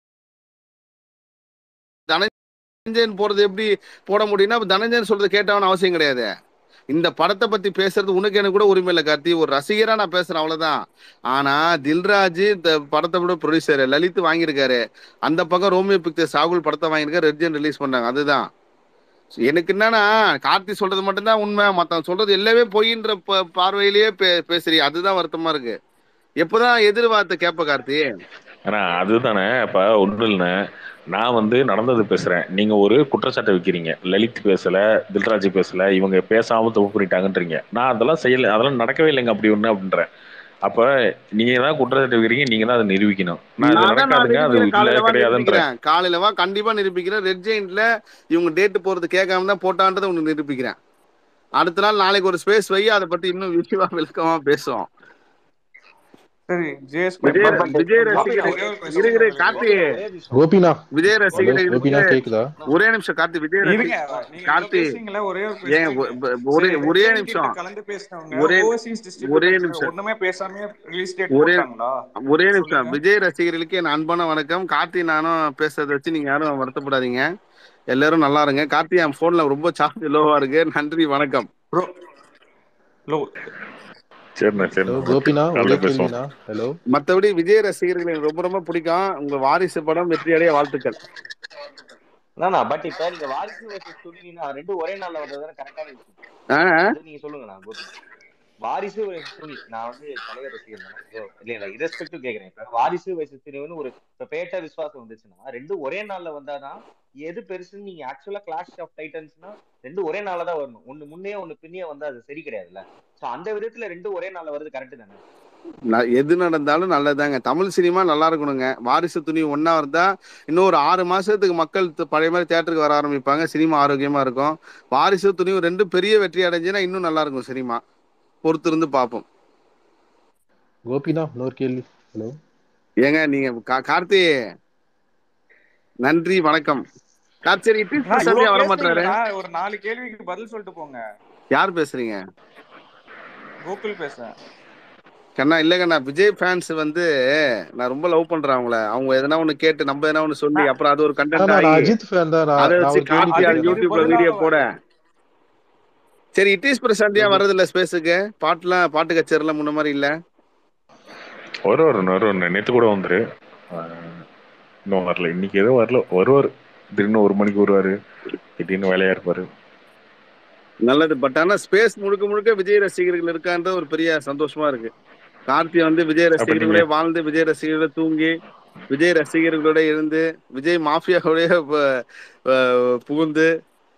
தனஞ்சயன் போறது எப்படி போட முடியும்னா அப்ப தனஞ்சயன் சொல்றது கேட்டவன அவசியம் கிடையாது இந்த படத்தை பத்தி பேசுறது உனக்கு எனக்கு கூட உரிமை இல்லை கார்த்தி ஒரு ரசிகரா நான் பேசுறேன் அவ்வளவுதான் ஆனா தில்ராஜ் இந்த படத்தை விட ப்ரொடியூசர் லலித் வாங்கியிருக்காரு அந்த பக்கம் ரோமியோ பிக்சர் சாகுல் படத்தை வாங்கியிருக்காரு ரெட்ஜன் ரிலீஸ் பண்ணாங்க அதுதான் எனக்கு என்னன்னா கார்த்தி சொல்றது மட்டும்தான் உண்மை மத்தவன் சொல்றது எல்லாமே பொய்ன்ற ப- பார்வையிலேயே பே- பேசுறீ அதுதான் வருத்தமா இருக்கு எப்பதான் எதிர்பார்த்த கேப்ப கார்த்தி ஆனா அதுதானே இப்ப ஒண்ணு இல்லைண்ணே நான் வந்து நடந்தது பேசுறேன் நீங்க ஒரு குற்றச்சாட்டை வைக்கிறீங்க லலித் பேசல தில்ராஜ் பேசல இவங்க பேசாம தப்பு பண்ணிட்டாங்கன்றீங்க நான் அதெல்லாம் செய்யல அதெல்லாம் நடக்கவே இல்லைங்க அப்படி ஒண்ணு அப்படின்றேன் அப்ப நீங்க தான் குற்றச்சாட்டு வைக்கிறீங்க நீங்க தான் அதை நிரூபிக்கணும் நான் இது நான் தான் நான் நடக்காதுங்க அது நிரூபிக்கிறேன் இல்ல காலையில வா கிடையாதுன்றேன் நிரூபிக்கிறேன் காலையில வா கண்டிப்பா நிரூபிக்கிறேன் ரெட் ஜெயின்ட்ல இவங்க டேட் போறது கேட்காம தான் போட்டான்றதை உனக்கு நிரூபிக்கிறேன் அடுத்த நாள் நாளைக்கு ஒரு ஸ்பேஸ் வை அதை பத்தி இன்னும் விரிவா விளக்கமா பேசுவோம் சரி ஜேஎஸ் விஜய் பட் விஜய் கார்த்தி ரசிகர்கள் ஒரே ஒரு இரு கொஸ்டின் இரு கார்த்தி கோபினா விஜய் ஹலோ ரசிகர்களுக்கு கோபினா கேக்குதா ஒரே நிமிஷம் கார்த்தி விஜய் ரசி இருங்க நீங்க இவ்வளவு கார்த்தி பேசுறீங்களா ஒரே ஒரு ஏன் கொஸ்டின் ஒ- ஒ- ஒரே சரி ஒரே ரெட் ஜெயின் கிட்ட நிமிஷம் கலந்து பேசினவங்க ஒரே ஓவர்சீஸ் ஒரே டிஸ்ட்ரிபியூட்டர்ஸ் நிமிஷம் ஒண்ணுமே பேசாம ரிலீஸ் டேட் ஒரே போட்டாங்களா ஒரே நிமிஷம் சொல்லுங்க விஜய் ரசிகர்களுக்கு என் அன்பான வணக்கம் கார்த்தி நானும் பேசுறதை வச்சு நீங்க யாரும் வருத்தப்படாதீங்க எல்லாரும் நல்லா இருங்க கார்த்தி என் போன்ல ரொம்ப சார்ஜ் லோவா இருக்கு நன்றி வணக்கம் ப்ரோ லோ சரிண்ணே ஹலோ சரிண்ணே ஓகே கோபினா ஒரே காலைல பேசுவோம் கேள்வினா ஹலோ மத்தபடி விஜய் ரசிகர்கள் எனக்கு ரொம்ப ரொம்ப பிடிக்கும் உங்க வாரிசு படம் வெற்றி அடைய வாழ்த்துக்கள் நானா பட் இப்ப நீங்க வாரிசு வர்சஸ் துணினா ரெண்டும் ஒரே நாள்ல வந்ததுதானே கரெக்டான விஷயம் ஆ? அது நீங்க சொல்லுங்க நான் கோபி வாரிசு versus துணி நான் வந்து தலைவர் ரசிகர் தானே So, இல்ல இல்ல இரஸ்பெக்டிவ் கேக்குறேன் இப்ப வாரிசு வயசு துணிவுன்னு ஒரு இப்ப பேட்ட விசுவாசம் வந்துச்சுன்னா ரெண்டும் ஒரே நாள்ல வந்தாதான் எது பெருசுன்னு நீங்க ஆக்சுவலா கிளாஷ் ஆஃப் டைட்டன்ஸ்னா ரெண்டும் ஒரே நாள்ல தான் வரணும் ஒண்ணு முன்னே ஒண்ணு பின்னே வந்தா அது சரி கிடையாதுல்ல சோ அந்த விதத்துல ரெண்டும் ஒரே நாள்ல வருது கரெக்ட் தானே நான் எது நடந்தாலும் நல்லதாங்க தமிழ் சினிமா நல்லா இருக்கணுங்க வாரிசு துணி ஒண்ணா இருந்தா இன்னும் ஒரு ஆறு மாசத்துக்கு மக்கள் த- பழைய மாதிரி தியேட்டருக்கு வர ஆரம்பிப்பாங்க சினிமா ஆரோக்கியமா இருக்கும் வாரிசு துணி ரெண்டும் பெரிய வெற்றி அடைஞ்சுன்னா இன்னும் நல்லா இருக்கும் சினிமா பொறுத்திருந்து பார்ப்போம் கோபினா இன்னொரு கேள்வி ஹலோ ஏங்க நீங்க கா- கார்த்தி நன்றி வணக்கம் கார்த்தி சரி இட்லி அண்ணா, பிரசாந்தியா இவ்வளவு வர மாட்டாரு பேசுனீங்களா? ஒரு நாலு கேள்விக்கு பதில் சொல்லிட்டு போங்க யார் பேசுறீங்க கோகுல் பேசுறேன் கண்ணா இல்ல கண்ணா விஜய் ஃபேன்ஸ் வந்து நான் ரொம்ப லவ் பண்றேன் அவங்கள அவங்க எதனா ஒண்ணு கேட்டு நம்ம எதனா ஒண்ணு சொல்லி அப்புறம் அது ஒரு ஆனா கண்டென்ட் நான் ஆகி அஜித் ஃபேன் தான் நான் அதை நான் வச்சு ஒரு கேள்வி கார்த்தி அது கேட்கிறேன் யூடியூப்ல பதிலாக வீடியோ போட வரேன். சரி இட்டிஸ் பிரசாந்தியா வர்றது இல்ல ஸ்பேஸுக்கு பாட்டுலாம் பாட்டு கச்சேரிலாம் முன்ன மாதிரி இல்ல வருவார் வருவார் நேற்று கூட வந்துரு ஆஹ் இன்னும் வரல இன்னைக்கு ஏதோ வரல வருவார் திடீர்னு ஒரு மணிக்கு வருவாரு திடீர்னு வேலையா இருப்பாரு நல்லது பட் ஆனா ஸ்பேஸ் முழுக்க முழுக்க விஜய் ரசிகர்கள் இருக்கான்ற ஒரு பெரிய சந்தோஷமா இருக்கு கார்த்தி வந்து விஜய் அப்ப நீங்க ரசிகர்களோட வாழ்ந்து விஜய் ரசிகர்களோட தூங்கி விஜய் ரசிகர்களோட இருந்து விஜய் மாஃபியாவோட ப- ப- புகுந்து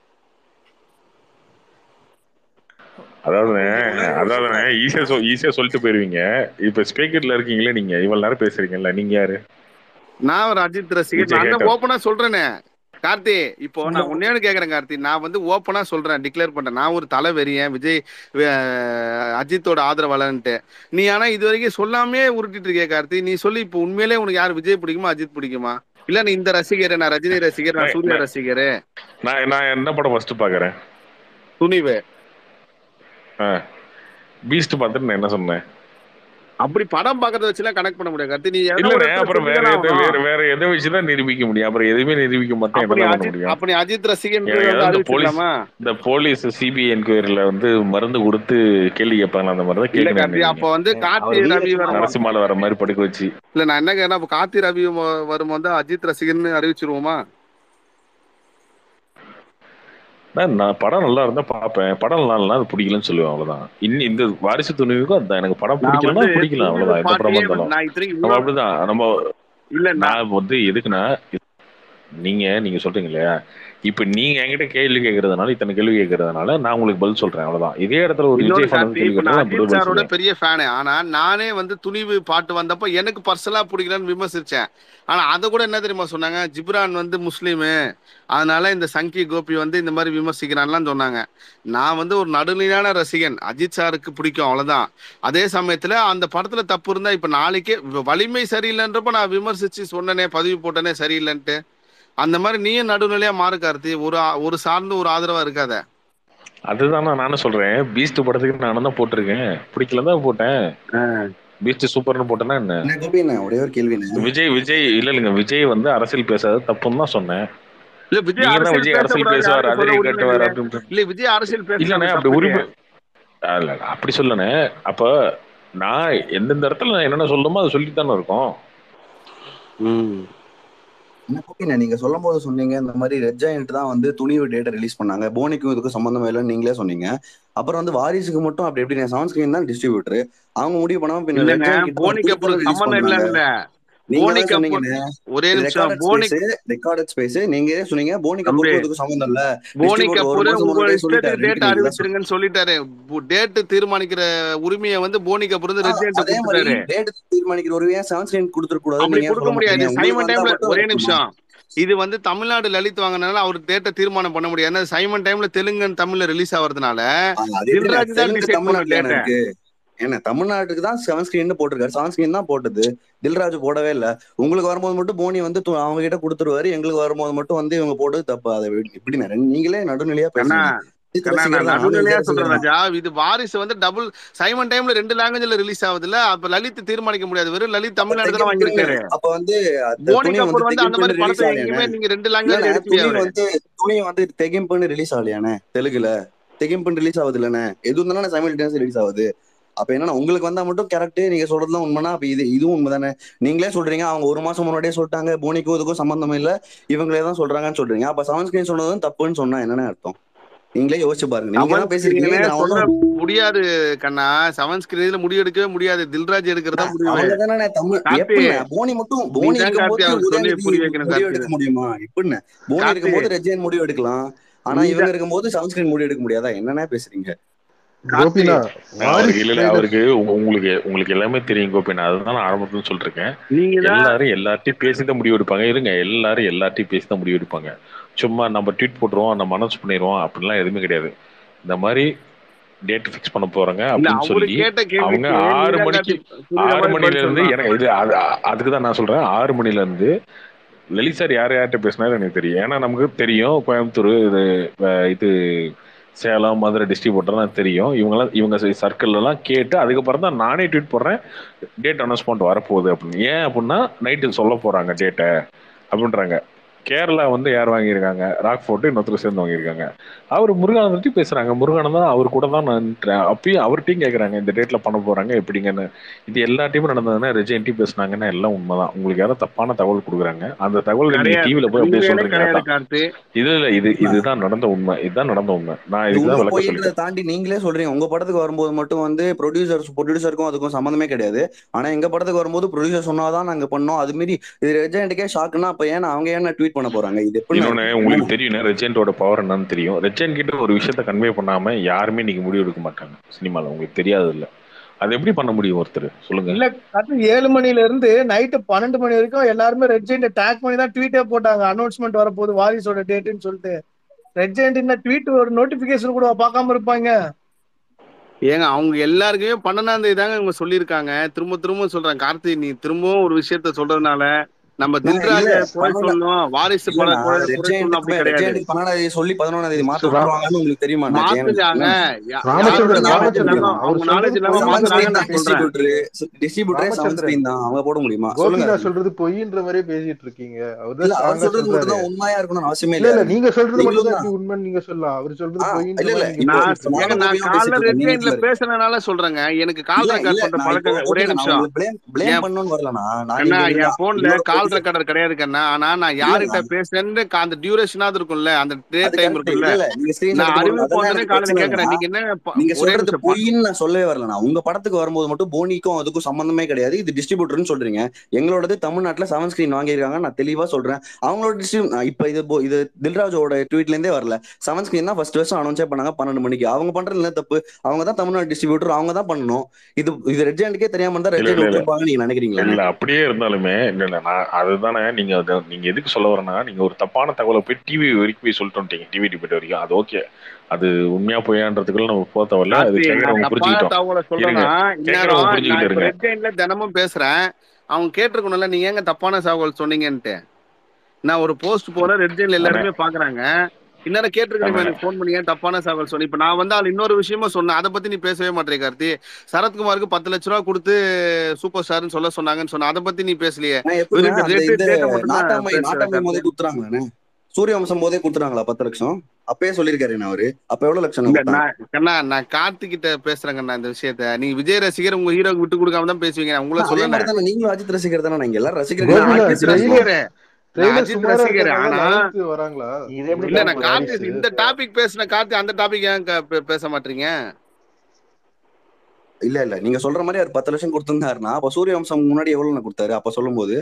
அதாவதுண்ணே கொஞ்சம் உளறி அதாவதுண்ணே யோசிங்க ஈஸியா சொல் ஈஸியா சொல்லிட்டு போயிருவீங்க இப்ப ஸ்பீக்கர்ல இருக்கீங்களே நீங்க இவ்வளவு நேரம் பேசுறீங்கல்ல நீங்க யாரு நான் ஒரு அஜித் ரசிகர் விஜய் நான் தான் ஹேட்டர் ஓப்பனா சொல்றேனே கார்த்தி இப்போ நான் ஒன்னே கேக்குறேன் கார்த்தி நான் வந்து ஓப்பனா சொல்றேன் டிக்ளேர் பண்றேன் நான் ஒரு தலை வெறியன் விஜய் அஹ், அஜித்தோட ஆதரவாளன்ட்டு நீ ஆனா இது வரைக்கும் சொல்லாமே உருட்டிட்டு இருக்கிய கார்த்தி நீ சொல்லி இப்போ உண்மையிலே உனக்கு யார் விஜய் பிடிக்குமா அஜித் பிடிக்குமா இல்ல நீ இந்த ரசிகர் நான் ரஜினி ரசிகர் நான் நான் சூர்யா நான் ரசிகர் நான் நான் என்ன படம் ஃபர்ஸ்ட் பாக்குறேன் துணிவு பீஸ்ட் பார்த்துட்டு நான் என்ன சொன்னேன் அப்படி படம் பாக்குறத வச்சுலாம் கனெக்ட் பண்ண முடியாது கார்த்தி நீ எதனா ஒரு இல்லண்ணே இடத்துல அப்புறம் வேற சொல்லிதானே எதை ஆகணும் வேற வேற எதை வச்சுதான் நிரூபிக்க முடியும் அப்புறம் எதுவுமே நிரூபிக்க மாட்டேன் அப்ப நீ என்னதான் பண்ண அஜித் முடியும் அப்ப நீ அஜித் ரசிகன்றது எனக்கு வந்து ஏதாவது இந்த போலீஸ் அறிவிச்சிடலாமா இந்த போலீஸ் சிபிஐ என்கொயரியில வந்து மருந்து கொடுத்து கேள்வி கேட்பாங்க அந்த மாதிரி தான் இல்ல கேட்கணும் கார்த்தி நீங்க அப்ப வந்து கார்த்தி அவர் ரவி வீரசிம்மா வரும் நரசிம்மால வர மாதிரி படுக்க வச்சு இல்ல நான் என்ன கேட்டா அப்ப கார்த்தி ரவி வ- வரும் வந்து அஜித் ரசிகர்னு அறிவிச்சிருவோமா நான் நான் படம் நல்லா இருந்தா பாப்பேன் படம் நல்லா இல்லைனா அது பிடிக்கலன்னு சொல்லுவேன் அவ்வளவுதான் இன்னும் இந்த வாரிசு துணிவுக்கும் அதான் எனக்கு படம் நான் பிடிக்கலன்னா வந்து பிடிக்கல துணிவு அவ்வளவுதான் எந்த படமா பாட்டையே வந்து இருந்தாலும் நான் இத்தனைக்கு நம்ம இவ்வளவு அப்படிதான் நம்ம இல்ல நான் நான் வந்து எதுக்குன்னா நீங்க நீங்க சொல்றீங்க இல்லையா இப்ப நீங்க என்கிட்ட கேள்வி கேட்கறதுனால இத்தனை கேள்வி கேட்கறதுனால நான் உங்களுக்கு பதில் சொல்றேன் அவ்வளவுதான் இதே இடத்துல ஒரு இன்னொரு விஜய் ஃபேன் கார்த்தி கேள்வி இப்ப கேட்டா நான் நான் அஜித் பதில் சாரோட சொல்லுவேன் பெரிய ஃபேனு ஆனா நானே வந்து துணிவு பாட்டு வந்தப்ப எனக்கு பர்சனலா பிடிக்கலன்னு விமர்சிச்சேன் ஆனா அதை கூட என்ன தெரியுமா சொன்னாங்க ஜிப்ரான் வந்து முஸ்லீமு அதனால இந்த சங்கி கோபி வந்து இந்த மாதிரி விமர்சிக்கிறான்லாம் சொன்னாங்க நான் வந்து ஒரு நடுநிலையான ரசிகன் அஜித் சாருக்கு பிடிக்கும் அவ்வளவுதான் அதே சமயத்துல அந்த படத்துல தப்பு இருந்தா இப்ப நாளைக்கே வ- வலிமை சரியில்லைன்றப்ப நான் விமர்சிச்சு சொன்னனே பதிவு போட்டனே சரியில்லைன்ட்டு அந்த மாதிரி நீயும் நடுநிலையா மாறு கார்த்தி ஒரு ஆ- ஒரு சார்ந்து ஒரு ஆதரவா இருக்காத அதுதான் நான் நானும் சொல்றேன் பீஸ்ட் படத்துக்கு நானும் தான் போட்டிருக்கேன் பிடிக்கல தான் போட்டேன் பீஸ்ட் சூப்பர்னு போட்டேன்னா என்ன என்ன கோபி என்ன ஒரே ஒரு கேள்வி என்ன விஜய் விஜய் இல்ல இல்லைங்க விஜய் வந்து அரசியல் பேசாத தப்புன்னு தான் சொன்னேன் இல்ல விஜய் நீங்க தான் அரசியல் விஜய் அரசியல் பேசக்கூடாது பேசுவார் யாருக்கும் சொல்ல அதிரை உரிமை கட்டுவார் இல்லையே அப்படின்னு இல்ல விஜய் அரசியல் இல்லண்ணே பேசுறது அப்படி தப்பு உரிமை இல்லையே இல்ல இல்ல, அப்படி சொல்லணே அப்ப நான் எந்தெந்த இடத்துல நான் என்னென்ன சொல்லணுமோ அதை சொல்லித்தானே இருக்கோம் என்ன கோபி என்ன நீங்க சொல்லும் போது சொன்னீங்க இந்த மாதிரி ரெட் ஜாயிண்ட் தான் வந்து துணிவு டேட்டா ரிலீஸ் பண்ணாங்க போனிக்கும் இதுக்கும் சம்பந்தம் இல்லைன்னு நீங்களே சொன்னீங்க அப்புறம் வந்து வாரிசுக்கு மட்டும் அப்படி எப்படி செவன் ஸ்கிரீன் தான் டிஸ்ட்ரிபியூட்டர் அவங்க முடிவு பண்ணாம பின்ன ரெட் இல்லங்க ஜாயிண்ட் கிட்ட போனி கபூர் ரிலீஸ் சம்மந்தம் பண்ணாங்க இல்ல நீங்க போனி தான் கபூர் சொன்னீங்கண்ணே ஒரே இது நிமிஷம் ரெக்கார்டட் போனி ஸ்பேஸ் ரெக்கார்டட் ஸ்பேஸ் நீங்க சொன்னீங்க போனி தம்பி கபூருக்கும் இதுக்கும் சம்பந்தம் இல்ல போனி டிஸ்ட்ரிபியூட்டர் ஒரு கபூர் மாசம் உங்க முன்னாடியே இஷ்டத்துக்கு சொல்லிட்டாரு டேட் நீங்க தான் அறிவிச்சிருங்கன்னு சொல்லிட்டாரு டேட் தீர்மானிக்கிற உரிமையை வந்து போனி கபூர் வந்து ஆ, ரெஜிடென்ட் அதே மாதிரி கொடுத்துட்டாரு டேட் தீர்மானிக்கிற ஒரு ஏன் செவன் ஸ்கிரீன் கொடுத்துட கூடாதுன்னு அப்படி நீங்க ஏன் கொடுக்க சொல்ல முடியாது மாட்டீங்க உங்களுக்கு சைமன் வந்தா டைம்ல மட்டும் ஒரே வைக்கணுமா நிமிஷம் இது வந்து தமிழ்நாடு லலித் வாங்கினால அவர் டேட்டை தீர்மானம் பண்ண முடியாது ஏன்னா சைமன் டைம்ல தெலுங்கு தமிழ்ல ரிலீஸ் ஆகுறதுனால ஆ, அது எப்படிண்ணே தில்ராஜ் தான் தெலுங்கு டிசைட் பண்ணும் தமிழ்நாட்டுல டேட்டை இருக்கு என்ன தமிழ்நாட்டுக்கு தான் செவன் ஸ்கிரீன் போட்டிருக்காரு செவன் ஸ்கிரீன் தான் போட்டது தில்ராஜ் போடவே இல்ல உங்களுக்கு வரும்போது மட்டும் போனி வந்து து- அவங்க கிட்ட கொடுத்துருவாரு எங்களுக்கு வரும்போது மட்டும் வந்து இவங்க போட்டது தப்பு அதை எப்படி நீங்களே நடுநிலையா கண்ணா பேசுறீங்க கண்ணா ரசிகர் நான் தான் நானும் நடுநிலையா விஜய் சொல்றேன் ரசிகர் தான் ராஜா இது வாரிசு வந்து டபுள் சைமன் டைம்ல ரெண்டு லாங்குவேஜ்ல ரிலீஸ் ஆகுதுல்ல அப்ப லலித் தீர்மானிக்க முடியாது வெறும் லலித் அப்ப தமிழ்நாடு தானே தெகிம் பின்னு வாங்கியிருக்காரு அப்ப வந்து அந்த போனி துணி வந்து கபூர் வந்து தெகிம் அந்த மாதிரி பின்னு ரிலீஸ் படத்தை ஆகலையானே எங்கேயுமே நீங்க ரெண்டு லாங்குவேஜ்ல இல்லண்ணே எடுக்கலையே துணி அவரு வந்து துணி வந்து தெகிம் பின்னு ரிலீஸ் ஆகலையானே தெலுங்குல தெகிம் பின்னு ரிலீஸ் ஆகுது இல்லண்ணே எது இருந்தாலும் சைமல்டேனியஸ் ரிலீஸ் ஆகுது அப்ப என்னன்னா உங்களுக்கு வந்தா மட்டும் கரெக்ட் நீங்க சொல்றதுலாம் உண்மைனா அப்ப இது இதுவும் உண்மைதானே நீங்களே சொல்றீங்க அவங்க ஒரு மாசம் முன்னாடியே சொல்லிட்டாங்க போனிக்கும் இதுக்கும் சம்பந்தம் இல்ல இவங்களே தான் சொல்றாங்கன்னு சொல்றீங்க அப்ப செவன் ஸ்கிரீன் சொன்னதும் தப்புன்னு சொன்னா என்னன்னு அர்த்தம் நீங்களே யோசிச்சு பாருங்க நீங்க செவன் தான் பேசிருக்கீங்க ஸ்கிரீனே இது நான் சொல்ல ஒன்றும் முடியாது கண்ணா செவன் ஸ்கிரீன்ல முடிவு எடுக்கவே முடியாது தில்ராஜ் எடுக்கிறதா முடிவு அவங்க தானே தமிழ் கார்த்தி எப்படிண்ணே போனி மட்டும் நீ போனி தான் கார்த்தி இருக்கும்போது அவர் சொல்லி உதயநிதி புரிய வைக்கணும் முடிவு கார்த்தி எடுக்க முடியுமா எப்படிண்ணே போனி கார்த்தி இருக்கும்போது ரெஜைன் முடிவு எடுக்கலாம் ஆனா நீ இவங்க தான் இருக்கும்போது செவன் ஸ்கிரீன் முடிவு எடுக்க முடியாதா என்னண்ணே பேசுறீங்க கார்த்தி கோபினா நான் அவருக்கு வாரிஸ் இல்ல இல்ல ட்ரெய்லர் அவருக்கு உங்க- உங்களுக்கு உங்களுக்கு எல்லாமே தெரியும் கோபி நான் அதுதான் நான் ஆரம்பத்துல சொல்லிருக்கேன் நீங்க தான் எல்லாரும் எல்லார்ட்டையும் பேசி தான் முடிவு எடுப்பாங்க இருங்க எல்லாரும் எல்லார்ட்டையும் பேசி தான் முடிவு எடுப்பாங்க சும்மா நம்ம ட்வீட் போட்டுருவோம் நம்ம அனௌன்ஸ் பண்ணிடுவோம் அப்படிலாம் எதுவுமே கிடையாது இந்த மாதிரி டேட் ஃபிக்ஸ் பண்ண போறாங்க இல்ல அப்படின்னு அவரு சொல்லி கேட்ட அவங்க கேள்விக்கு ஆறு நீதான் மணிக்கு கார்த்தி புரியுற ஆறு மாதிரி மணில பதில் இருந்து சொல்லலாம் எனக்கு இது அது அதுக்கு தான் நான் சொல்றேன் ஆறு மணில இருந்து லலித் சார் யார் யார்கிட்ட பேசினாரு எனக்கு தெரியும் ஏன்னா நமக்கு தெரியும் கோயம்புத்தூர் இது அஹ் இது சேலம் மதுரை டிஸ்ட்ரிபியூட்டர்லாம் தெரியும் இவங்கெல்லாம் இவங்க சர்க்கிள் எல்லாம் கேட்டு அதுக்கப்புறம் தான் நானே ட்வீட் போடுறேன் டேட் அனௌன்ஸ்மெண்ட் வரப்போகுது அப்படின்னு ஏன் அப்படின்னா நைட்டு சொல்ல போறாங்க டேட்டை அப்படின்றாங்க கேரளா வந்து யார் வாங்கியிருக்காங்க ராக் ஃபோர்ட்டு இன்னொருத்தர் சேர்ந்து வாங்கியிருக்காங்க அவர் முருகானந்த் பற்றி பேசுறாங்க முருகானந்தம் அவர் கூட தான் நான் நின்றேன் அப்பயும் அவர்கிட்டையும் கேட்குறாங்க இந்த டேட்ல பண்ண போறாங்க எப்படிங்கன்னு இது எல்லா டீமும் நடந்ததுன்னா ரெஜென்டி பேசுனாங்கன்னா எல்லாம் உண்மைதான் உங்களுக்கு யாரோ தப்பான தகவல் கொடுக்குறாங்க அந்த தகவல் நீங்க கிடையாது டிவியில போய் அப்படியே உண்மையிலே சொல்றீங்க கிடையாது அதான் கார்த்தி இது இல்ல இது இதுதான் நடந்த உண்மை இதுதான் நடந்த உண்மை நான் இது இதுக்கு தான் உண்மை விளக்க பொய்ன்றதை சொல்லிட்டேன் தாண்டி நீங்களே சொல்றீங்க உங்க படத்துக்கு வரும்போது மட்டும் வந்து ப்ரொடியூசர் ப்ரொடியூசருக்கும் அதுக்கும் சம்மந்தமே கிடையாது ஆனா எங்க படத்துக்கு வரும்போது ப்ரொடியூசர் சொன்னாதான் நாங்க பண்ணோம் அது மாரி இது ரெஜென்ட்டுக்கே ஷாக்குன்னா அப்ப ஏன் அவங்க ஏன் ட்வீட் பண்ண போறாங்க இது எப்படி இன்னொன்னு உங்களுக்கு தெரியும் ரெஜென்டோட பவர் என்னன்னு தெரியும் ரெஜென்ட் கிட்ட ஒரு விஷயத்த கன்வே பண்ணாம யாருமே நீங்க முடிவு எடுக்க மாட்டாங்க சினிமால உங்களுக்கு தெரியாது இல்ல அது எப்படி பண்ண முடியும் ஒருத்தர் சொல்லுங்க இல்ல கரெக்ட் ஏழு மணில இருந்து நைட்டு பன்னெண்டு மணி வரைக்கும் எல்லாருமே ரெட் ஜெயிண்ட் டேக் பண்ணி தான் ட்வீட்டே போட்டாங்க அனௌன்ஸ்மெண்ட் வரப்போகுது வாரிசோட டேட்டுன்னு சொல்லிட்டு ரெட் ஜெயிண்ட் என்ன ட்வீட் ஒரு நோட்டிபிகேஷன் கூட பார்க்காம இருப்பாங்க ஏங்க அவங்க எல்லாருக்குமே பன்னெண்டாம் தேதி தாங்க இவங்க சொல்லியிருக்காங்க திரும்ப திரும்ப சொல்றேன் கார்த்தி நீ திரும்பவும் ஒரு விஷயத்த சொல்றதுனால நம்ம இல்ல தில்ராஜ குறை பன்னெண்டா சொல்லணும் வாரிசு பட இல்லண்ணா குறை குறை சொல்லணும் அப்படி ரெஜென்ட்டுக்குமே கிடையாது ரெஜென்ட்டுக்கு பன்னெண்டாம் தேதி சொல்லி பதினொன்றாம் தேதி மாத்த சரி, ரா- விட்டுருவாங்கன்னு உங்களுக்கு தெரியுமா மாத்துறாங்க யா- ராமச்சந்திரன் யாரோட ராமச்சந்திரன் நாலேஜ் இல்லாம அவர் அவங்க நாலேஜ் சொல்றது இல்லாம பொய் மாத்துறாங்கன்னு நான் சொல்றேன் டிஸ்ட்ரிபியூட்டர் டிஸ்ட்ரிபியூட்டரே செவன் ராமச்சந்திரன் ஸ்கிரீன் தான் அவங்க போட முடியுமா கோபி சொல்லுங்க நான் சொல்றது பொய்ன்ற மாதிரியே பேசிட்டு இருக்கீங்க அவர் இல்ல தான் அவர் ஸ்ட்ராங்கா சொல்றது மட்டும் சொல்றாரு தான் உண்மையா இருக்கணும்னு அவசியமே இல்ல இல்ல இல்ல நீங்க சொல்றது மட்டும் நீங்களும் தான் தான் எப்படி உண்மைன்னு நீங்க சொல்லலாம் அவர் சொல்றது ஆ பொய்ன்ற இல்ல இல்ல மாதிரி நீங்க இப்போ நான் பேசிட்டு இப்போ ஏங்க நானும் நான் கோபியும் காலைல பேசிட்டு இருக்கோம் ரெட் நீங்க ஜெயின்ல வீட்டுல இருக்கு பேசுனதுனால சொல்றேங்க எனக்கு கால் இல்ல ரெக்கார்ட் இல்ல பண்ற நான் இப்போ பழக்கம் ஒரே ஓகே நான் நிமிஷம் உங்களை பிளேம் பிளேம் என் பண்ணணும்னு வரலண்ணா நான் கண்ணா நீங்க என் போன்ல இன்னொரு கால் ப்ரொடியூசர் ரெக்கார்டர் கிடையாது கண்ணா ஆனா நான் இல்லண்ணா யாருகிட்ட பேசுறேன்னு கா- அந்த டியூரேஷனாவது இருக்கும்ல அந்த டே அது டைம் கரெக்ட் இருக்கும்ல இல்ல இல்ல நீங்க ஸ்கிரீன்ஷாட் நான் போடுங்க அறிவு அதெல்லாம் போனதுன்னு எனக்கு காலையில பிரச்சனை கேக்குறேன் இல்லைண்ணா நீங்க என்ன ப- நீங்க ஒரே சொல்றது நிமிஷம் பா- பொய்ன்னு நான் சொல்லவே வரலண்ணா உங்க படத்துக்கு வரும்போது மட்டும் போனிக்கும் அதுக்கும் சம்பந்தமே கிடையாது இது டிஸ்ட்ரிபியூட்டர்னு சொல்றீங்க எங்களோடது தமிழ்நாட்டுல செவன் ஸ்கிரீன் வாங்கியிருக்காங்க நான் தெளிவா சொல்றேன் அவங்களோட டிஸ்ட்ரிபியூ இப்ப இது போ- இது தில்ராஜோட ட்வீட்ல இருந்தே வரல செவன் ஸ்கிரீன் தான் ஃபர்ஸ்ட் வருஷம் அனௌன்ஸே பண்ணாங்க பன்னெண்டு மணிக்கு அவங்க பண்றது என்ன தப்பு அவங்க தான் தமிழ்நாடு டிஸ்ட்ரிபியூட்டர் அவங்க தான் பண்ணணும் இது இது ரெட் ஜெயண்ட்டுக்கே தெரியாம இருந்தா ரெட் இல்ல ஜெயண்ட் இல்ல இல்ல விட்டுருப்பாங்க நீங்க நினைக்கிறீங்களா இல்ல அப்படியே இருந்தாலுமே இல்ல இல்ல நான் அதுதானே நீங்க அத- நீங்க எதுக்கு சொல்ல வரேன்னா நீங்க ஒரு தப்பான தகவலை போய் டிவி வரைக்கும் போய் சொல்லிட்டு வந்துட்டீங்க டிவி டிபேட் வரைக்கும் அது ஓகே அது உண்மையா பொய்யான்றதுக்குள்ள நம்ம போக தேவையில்ல அது கார்த்தி நான் கேட்கறவங்க தப்பான புரிஞ்சுக்கிட்டோம் தகவலை இருங்க சொல்றேன்னா கேட்கறவங்க இந்நேரம் நான் புரிஞ்சுக்கிட்டு இப்ப இருங்க ரெட் ஜெயின்ல தினமும் பேசுறேன் அவங்க கேட்டிருக்கணும்ல நீங்க ஏங்க தப்பான தகவல் சொன்னீங்கன்ட்டு நான் ஒரு போஸ்ட் போறேன் ரெட் ஜெயின்ல அண்ணே எல்லாருமே பாக்குறாங்க இந்நேரம் கேட்டிருக்கணுமே அண்ணே எனக்கு ஃபோன் பண்ணி ஏன் தப்பான தகவல் சொன்னேன் இப்ப நான் வந்து அது இன்னொரு விஷயமும் சொன்னேன் அதை பத்தி நீ பேசவே மாட்டேங்க கார்த்தி சரத்குமாருக்கு பத்து லட்ச ரூபா கொடுத்து சூப்பர் ஸ்டார்னு சொல்ல சொன்னாங்கன்னு சொன்ன அதை பத்தி நீ பேசலையே நான் எப்படின்னா வெறும் அந்த ரேட்டு இந்த டேட்டை மட்டும் தான் நாட்டாமை பேசுற நாட்டாமை கார்த்தி போதே குடுத்துறாங்களாண்ணே சூரிய வம்சம் போதே குடுத்துறாங்களா பத்து லட்சம் அப்பயே சொல்லியிருக்காரு என்ன அவரு அப்ப எவ்வளவு லட்சம் இல்ல கொடுத்தாங்க நான் கண்ணா நான் கார்த்திக் கிட்ட பேசுறேங்கண்ணா இந்த விஷயத்த நீங்க விஜய் ரசிகர் உங்க ஹீரோக்கு விட்டு கொடுக்காம தான் பேசுவீங்க நான் உங்களை அதே சொல்லல மாதிரி தானே நீங்களும் அஜித் ரசிகர் தானே நீங்க எல்லாரும் ரசிகர்கள் நான் கோபிநாத் அஜித் பேசுறோம் ட்ரெய்லர் ரசிகர் நான் ட்ரெய்லர் அஜித் சுமாரா ரசிகர் இருக்கிறதுனால ஆனா லெவன்த்து வராங்களா இது எப்படி இல்ல தப்பு நான் வாரிசு கார்த்தி வாரிசு இந்த டாபிக் பேசின கார்த்தி அந்த டாபிக் ஏன் க- பே- பேச மாட்டீங்க இல்ல இல்ல நீங்க சொல்ற மாதிரி அவர் பத்து லட்சம் கொடுத்திருந்தாருன்னா அப்ப சூரிய வம்சம் முன்னாடி எவ்வளவு கொடுத்தாரு அப்ப சொல்லும் போது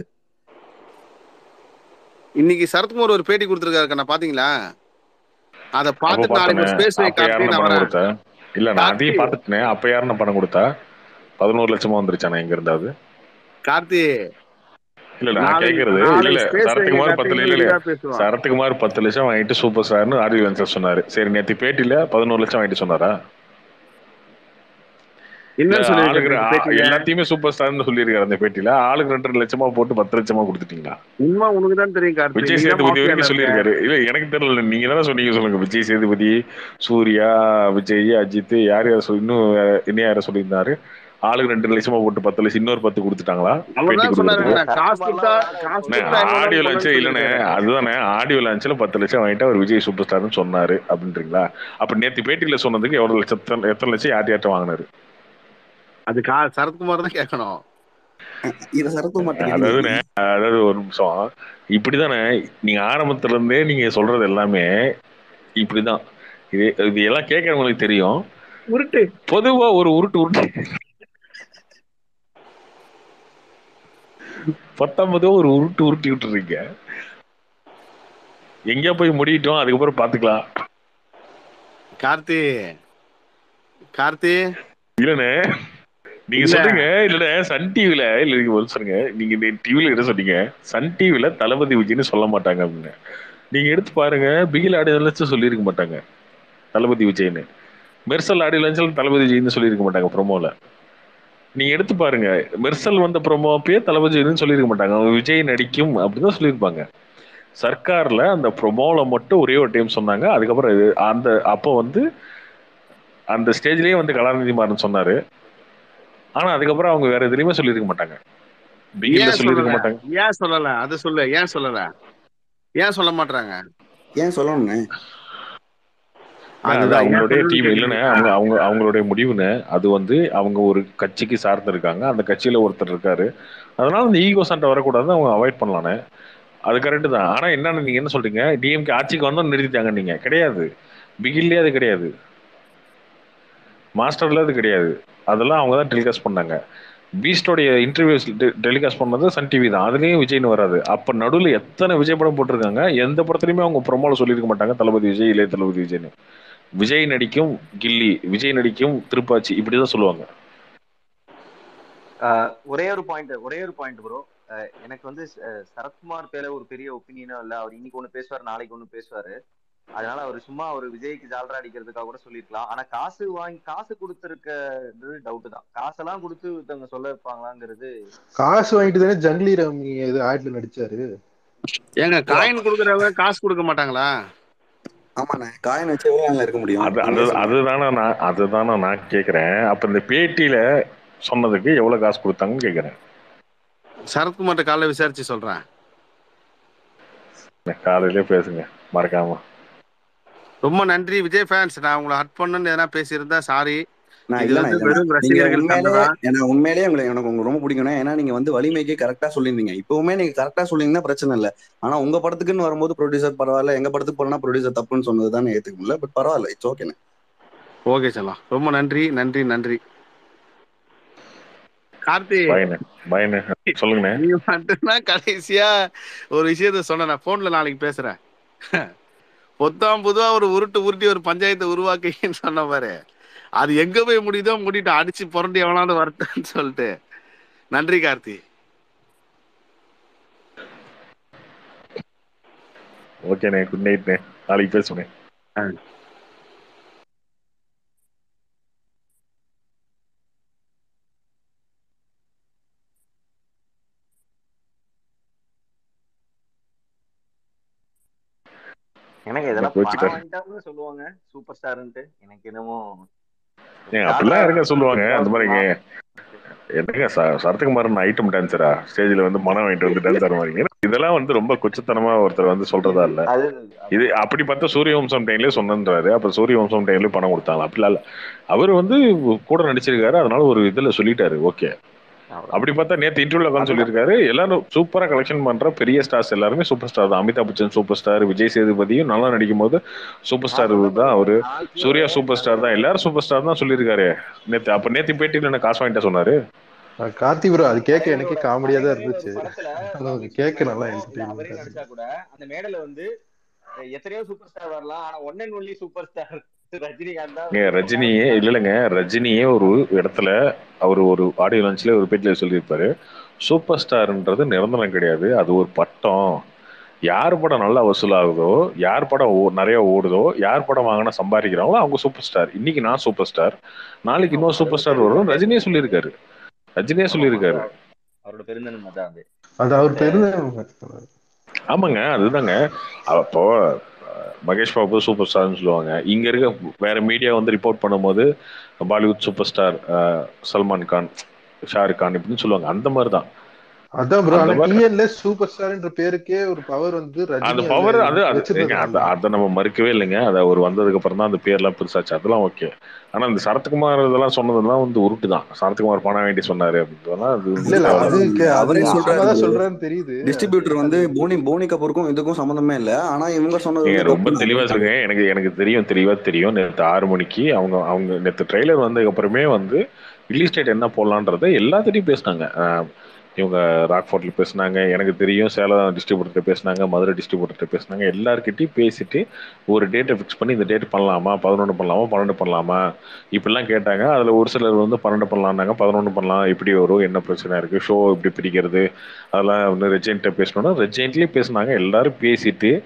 இன்னைக்கு சரத்குமார் ஒரு பேட்டி கொடுத்துருக்காரு கண்ணா பாத்தீங்களா அத அப்ப பார்த்துட்டு நாளைக்கு பார்த்தனே ஒரு ஸ்பேஸ் வை அப்ப கார்த்தி யாருன்னு நான் பணம் வரேன் கொடுத்தா இல்ல நான் கார்த்தி அதையும் பார்த்துட்டேன் அப்ப யாருன்னு பணம் கொடுத்தா பதினோரு லட்சமா வந்துருச்சானே எங்க இருந்தாது கார்த்தி இல்ல இல்ல நான் நாளைக்கு கேக்குறது இல்ல நாளைக்கு இல்ல ஸ்பேஸ் வைங்க சரத்குமார் கார்த்தி பத்து இல்ல இன்னும் இல்ல விரிவா பேசுவோம் சரத்குமார் பத்து லட்சம் வாங்கிட்டு சூப்பர் ஸ்டார்னு ஆர்வி வென்சர் சொன்னாரு சரி நேத்து பேட்டியில பதினோரு லட்சம் வாங்கிட்டு சொன்னாரா இல்ல என்னன்னு சொல்லியிருக்காரு ஆளுக்கு நேத்து ஆ- பேட்டியில எல்லாத்தையுமே சூப்பர் ஸ்டார்னு சொல்லியிருக்காரு அந்த பேட்டியில ஆளுக்கு ரெண்டு ரெண்டு லட்சமா போட்டு பத்து லட்சமா கொடுத்துட்டீங்களா உண்மை உனக்கு தான் தெரியும் கார்த்தி விஜய் நீங்க தான் சேதுபதி மாஃபியால வரைக்கும் இருக்க சொல்லியிருக்காரு இல்ல எனக்கு தெரியல நீங்க தானே சொன்னீங்க சொல்லுங்க விஜய் சேதுபதி சூர்யா விஜய் அஜித் யார் யார் சொல்லி இன்னும் வேற- இன்னும் யார சொல்லியிருந்தாரு ஆளுக்கு ரெண்டு லட்சமா போட்டு பத்து லட்சம் இன்னொரு பத்து கொடுத்துட்டாங்களா அவர் பேட்டி தான் சொன்னாருங்க கொடுக்கறதுக்கு நான் காசு கொடுத்தா காசு கொடுத்தா என்ன ஆடியோ வேணாலும் லான்ச் பண்ணுன்னு இல்லனே சொல்லியிருக்காரு அதுதானே ஆடியோ லான்ச்ல பத்து லட்சம் வாங்கிட்டு அவர் விஜய் சூப்பர் ஸ்டார்னு சொன்னாரு அப்படின்றீங்களா அப்ப நேத்து பேட்டியில சொன்னதுக்கு எவ்வளவு லட்சம் எத்தனை லட்சம் யார் யார்ட்ட வாங்கினாரு அது கா சரத்குமார் தான் கேட்கணும் இத சரத்குமார் அதாவதுண்ணே அதாவது ஒரு நிமிஷம் இப்படிதானே நீங்க ஆரம்பத்துல இருந்தே நீங்க சொல்றது எல்லாமே இப்படிதான் இது இது எல்லாம் கேட்கறவங்களுக்கு தெரியும் உருட்டு பொதுவா ஒரு உருட்டு உருட்டு பத்தொன்பதோ ஒரு உருட்டு உருட்டி விட்டுறீங்க எங்கேயா போய் முடியிட்டோம் அதுக்கப்புறம் பாத்துக்கலாம் கார்த்தி கார்த்தி இல்லண்ணே நீங்க இல்ல சொல்றீங்க இல்லண்ணே சன் டிவில இல்ல நீங்க ஒரு சொல்லுங்க நீங்க டிவில என்ன சொன்னீங்க சன் டிவில தளபதி விஜய்னு சொல்ல மாட்டாங்க அப்படின்னு நீங்க எடுத்து பாருங்க பிகில் ஆடியோ லட்சம் சொல்லியிருக்க மாட்டாங்க தளபதி விஜய்னு மெர்சல் ஆடியோ லான்ச்சில் தளபதி விஜய்னு சொல்லியிருக்க மாட்டாங்க ப்ரோமோல நீங்க எடுத்து பாருங்க மெர்சல் வந்த ப்ரோமோ அப்பயே தளபதி விஜய்னு சொல்லியிருக்க மாட்டாங்க அவங்க விஜய் நடிக்கும் அப்படிதான் சொல்லியிருப்பாங்க சர்க்கார்ல அந்த ப்ரோமோல மட்டும் ஒரே ஒரு டைம் சொன்னாங்க அதுக்கப்புறம் இது- அந்த அப்போ வந்து அந்த ஸ்டேஜ்லயே வந்து கலாநிதி மாறன் சொன்னாரு ஆனா அதுக்கப்புறம் அவங்க வேற எதுலயுமே சொல்லியிருக்க மாட்டாங்க பிகில்ல ஏன் சொல்லியிருக்க சொல்லல மாட்டாங்க ஏன் சொல்லல அது சொல்லு ஏன் சொல்லல ஏன் சொல்ல மாட்டாங்க ஏன் சொல்லணும்னே அது அதுதான் ஏன் அவங்களுடைய சொல்லணும்னு டீம் இல்லைன்னு கேக்குறீங்களா அவங்க அவங்க அவங்களுடைய முடிவுன்னு அது வந்து அவங்க ஒரு கட்சிக்கு சார்ந்து இருக்காங்க அந்த கட்சியில ஒருத்தர் இருக்காரு அதனால அந்த ஈகோ சண்டை வரக்கூடாது அவங்க அவாய்ட் பண்ணலானே அது கரெக்ட் தான் ஆனா என்னன்னு நீங்க என்ன சொல்றீங்க டிஎம்கே ஆட்சிக்கு வந்தோம் நிறுத்திட்டாங்க நீங்க கிடையாது பிகில்லே அது கிடையாது மாஸ்டர்ல அது கிடையாது அதெல்லாம் அவங்க தான் டெலிகாஸ்ட் பண்ணாங்க பீஸ்டோடைய இன்டர்வியூஸ் டெலிகாஸ்ட் பண்ணது சன் டிவி தான் அதுலயும் விஜய்னு வராது அப்ப நடுவில் எத்தனை விஜய் படம் போட்டிருக்காங்க எந்த படத்துலயுமே அவங்க ப்ரொமோல சொல்லியிருக்க மாட்டாங்க தளபதி விஜய் இளைய தளபதி விஜய்னு விஜய் நடிக்கும் கில்லி விஜய் நடிக்கும் திருப்பாச்சி இப்படிதான் சொல்லுவாங்க ஆஹ் ஒரே ஒரு பாயிண்ட் ஒரே ஒரு பாயிண்ட் ப்ரோ எனக்கு வந்து அஹ் சரத்குமார் பேல ஒரு பெரிய ஒப்பீனியனும் இல்ல அவர் இன்னைக்கு ஒண்ணு பேசுவார் நாளைக்கு ஒண்ணு பேசுவாரு அதனால அவர் சும்மா ஒரு விஜய்க்கு ஜாலரா அடிக்கிறதுக்காக கூட சொல்லியிருக்கலாம் ஆனா காசு வாங்கி காசு கொடுத்துருக்கிறது டவுட் தான் காசெல்லாம் கொடுத்து ஒருத்தவங்க சொல்ல வைப்பாங்களாங்கிறது காசு வாங்கிட்டு தானே ஜங்லி ராமி இது ஆட்ல நடிச்சாரு ஏங்க ஓ காயின் கொடுக்குறவங்க காசு கொடுக்க மாட்டாங்களா ஆமாண்ணே காயின் வச்சு எவ்வளவு நாள்ல இருக்க முடியும் அது அது நீங்களே சொல்லுங்க அதுதானே நான் அதுதானே நான் கேக்குறேன் அப்ப இந்த பேட்டியில சொன்னதுக்கு எவ்வளவு காசு கொடுத்தாங்கன்னு கேக்குறேன் சரத்குமார்ட்ட காலைல விசாரிச்சு சொல்றேன் காலையிலே பேசுங்க மறக்காம ரொம்ப நன்றி விஜய் ஃபேன்ஸ் நான் உங்களை ஹட் பண்ணணும்னு எதனா பேசியிருந்தா சாரி நான் இது இல்லண்ணா வந்து இல்லண்ணா வெறும் நீங்க ரசிகர்கள் உண்மையிலே சண்டை தான் எனக்கு உண்மையிலேயே உங்களை எனக்கு உங்களுக்கு ரொம்ப பிடிக்கும்ண்ணே ஏன்னா நீங்க வந்து வலிமைக்கு கரெக்டா சொல்லியிருந்தீங்க இப்பவுமே நீங்க கரெக்டா சொல்லியிருந்தா பிரச்சனை இல்லை ஆனா உங்க படத்துக்குன்னு வரும்போது ப்ரொடியூசர் பரவாயில்ல எங்க படத்துக்கு போனா ப்ரொடியூசர் தப்புன்னு சொன்னது தான் ஏத்துக்க முடியல பட் பரவாயில்ல இட்ஸ் ஓகேண்ணே ஓகே செல்லாம் ரொம்ப நன்றி நன்றி நன்றி கார்த்தி பயனு பயனு சொல்லுங்கண்ணே நீ மட்டும்தான் கடைசியா ஒரு விஷயத்த சொன்ன நான் போன்ல நாளைக்கு பேசுறேன் பொத்தாம் பொதுவா ஒரு உருட்டு உருட்டி ஒரு பஞ்சாயத்தை உருவாக்கின்னு சொன்ன பாரு அது எங்க போய் முடியுதோ முடிட்டு அடிச்சு புரண்டி எவனாவது வரட்டும்னு சொல்லிட்டு நன்றி கார்த்தி ஓகேண்ணே குட் நைட்ண்ணே நாளைக்கு பேசுனே எனக்கு இதெல்லாம் கோச்சிட்டாரு. பணம் வாங்கிட்டாங்கன்னு சொல்லுவாங்க சூப்பர் ஸ்டார்ன்ட்டு எனக்கு என்னமோ ஏங்க அப்படிலாம் இருக்க சொல்லுவாங்க அந்த மாதிரிங்க என்னங்க ச- சரத்குமாரன் ஐட்டம் டான்சரா ஸ்டேஜ்ல வந்து மனம் வாங்கிட்டு வந்து டான்ஸ் ஆடுற மாதிரிங்க இதெல்லாம் வந்து ரொம்ப குச்சத்தனமா ஒருத்தர் வந்து சொல்றதா இல்ல அது இது அப்படி பார்த்தா சூரிய வம்சம் டைம்லயே சொன்னன்றாரு அப்ப சூரிய வம்சம் டைம்லயே பணம் கொடுத்தாங்க அப்படிலாம் இல்ல அவர் வந்து கூட நடிச்சிருக்காரு அதனால ஒரு இதுல சொல்லிட்டாரு ஓகே அப்படி பார்த்தா நேத்து இன்டர்வியூல உட்காந்து சொல்லியிருக்காரு எல்லாரும் சூப்பரா கலெக்ஷன் பண்ற பெரிய ஸ்டார்ஸ் எல்லாருமே சூப்பர் ஸ்டார் தான் அமிதாப் பச்சன் சூப்பர் ஸ்டார் விஜய் சேதுபதியும் நல்லா நடிக்கும் போது சூப்பர் ஸ்டார் தான் அவரு சூர்யா சூப்பர் ஸ்டார் தான் எல்லாரும் சூப்பர் ஸ்டார் தான் சொல்லியிருக்காரு நேத்து அப்ப நேத்து பேட்டியில என்ன காசு வாங்கிட்ட சொன்னாரு அஹ் கார்த்தி ப்ரோ அது கேட்க எனக்கே தலைவரோட காமெடியா தான் தலைவரே ஒரு இருந்துச்சு படத்துல ஆனா அது விக்ரம் கேட்க நல்லா படத்துல அவரே என்டர்டெயின்மெண்டா நடிச்சா கூட அந்த மேடையில வந்து அஹ், எத்தனையோ சூப்பர் ஸ்டார் வரலாம் ஆனா one and only super star Rajinikanth தான் ஏங்க ரஜினியே இல்ல இல்லைங்க ரஜினியே ஒரு இடத்துல அவர் ஒரு ஆடியோ லான்ச்ல ஒரு பேட்டில சொல்லியிருப்பாரு சூப்பர் ஸ்டார்ன்றது நிரந்தரம் கிடையாது அது ஒரு பட்டம் யார் படம் நல்லா வசூலாகுதோ யார் படம் ஓ- நிறைய ஓடுதோ யார் படம் வாங்கினா சம்பாதிக்கிறாங்களோ அவங்க சூப்பர் ஸ்டார் இன்னைக்கு நான் சூப்பர் ஸ்டார் நாளைக்கு ஆமா இன்னொரு அவரோட சூப்பர் ஸ்டார் வரும் பெருந்தன்மை ரஜினியே சொல்லியிருக்காரு ரஜினியே ஆமா ஆமா சொல்லியிருக்காரு அவரோட அவரோட பெருந்தன்மை தான் அது அது அவர் அந்த பெருந்த ஆமாங்க அதுதாங்க அப்போ அஹ், மகேஷ் பாபு சூப்பர் ஸ்டார்னு சொல்லுவாங்க இங்க இருக்க வேற மீடியா வந்து ரிப்போர்ட் பண்ணும்போது Bollywood super star ah, Salman Khan Shahrukh Khan இப்படின்னு சொல்லுவாங்க அந்த மாதிரி தான் அதான் ப்ரோ அந்த ஆனா மாதிரி டிஎன்ல சூப்பர் ஸ்டார்ன்ற பேருக்கே ஒரு பவர் வந்து அந்த ரஜினி அதுல பவர் அது அது ஏங்க வச்சிருந்ததுனால அதை அதை நம்ம மறுக்கவே இல்லைங்க அதை அவர் வந்ததுக்கு அப்புறம் தான் அந்த பேர்லாம் பெருசாச்சு அதெல்லாம் ஓகே ஆனா இந்த சரத்குமார் இதெல்லாம் சொன்னதெல்லாம் வந்து உருட்டு தான் சரத்குமார் பணம் வேண்டி சொன்னாரு அப்படின்றதெல்லாம் அது இல்ல வந்து இல்ல தேவையில்லாத அது கே- அது அவரே சொல்றாரு சும்மாதான் bro. சொல்றான்னு தெரியுது அது டிஸ்ட்ரிபியூட்டர் வந்து அது போனி போனி கபூருக்கும் இதுக்கும் சம்மந்தமே இல்ல ஆனா இவங்க சொன்னது நீங்க வந்து ரொம்ப தப்புன்னு தெளிவா சொல்லிட்டாங்க சொல்லுங்க எனக்கு எனக்கு தெரியும் தெளிவா தெரியும் நேற்று ஆறு மணிக்கு அவங்க அவங்க நேற்று ட்ரெய்லர் வந்ததுக்கு அப்புறமே வந்து ரிலீஸ் டேட் என்ன போடலான்றத எல்லாத்திட்டையும் பேசினாங்க அஹ் இவங்க ராக்ஃபோர்ட்ல பேசினாங்க எனக்கு தெரியும் சேலம் டிஸ்ட்ரிபியூட்டர் பேசினாங்க மதுரை டிஸ்ட்ரிபியூட்டர் பேசினாங்க எல்லார்கிட்டயும் பேசிட்டு ஒரு டேட்டை ஃபிக்ஸ் பண்ணி இந்த டேட் பண்ணலாமா பதினொன்று பண்ணலாமா பன்னெண்டு பண்ணலாமா இப்படிலாம் கேட்டாங்க அதுல ஒரு சிலர் வந்து பன்னெண்டு பண்ணலாம்னாங்க பதினொன்று பண்ணலாம் எப்படி வரும் என்ன பிரச்சனை இருக்கு ஷோ எப்படி பிரிக்கிறது அதெல்லாம் வந்து ரெஜென்ட்ட பேசணும்னா ரெஜென்ட்லயே பேசினாங்க எல்லாரும் பேசிட்டு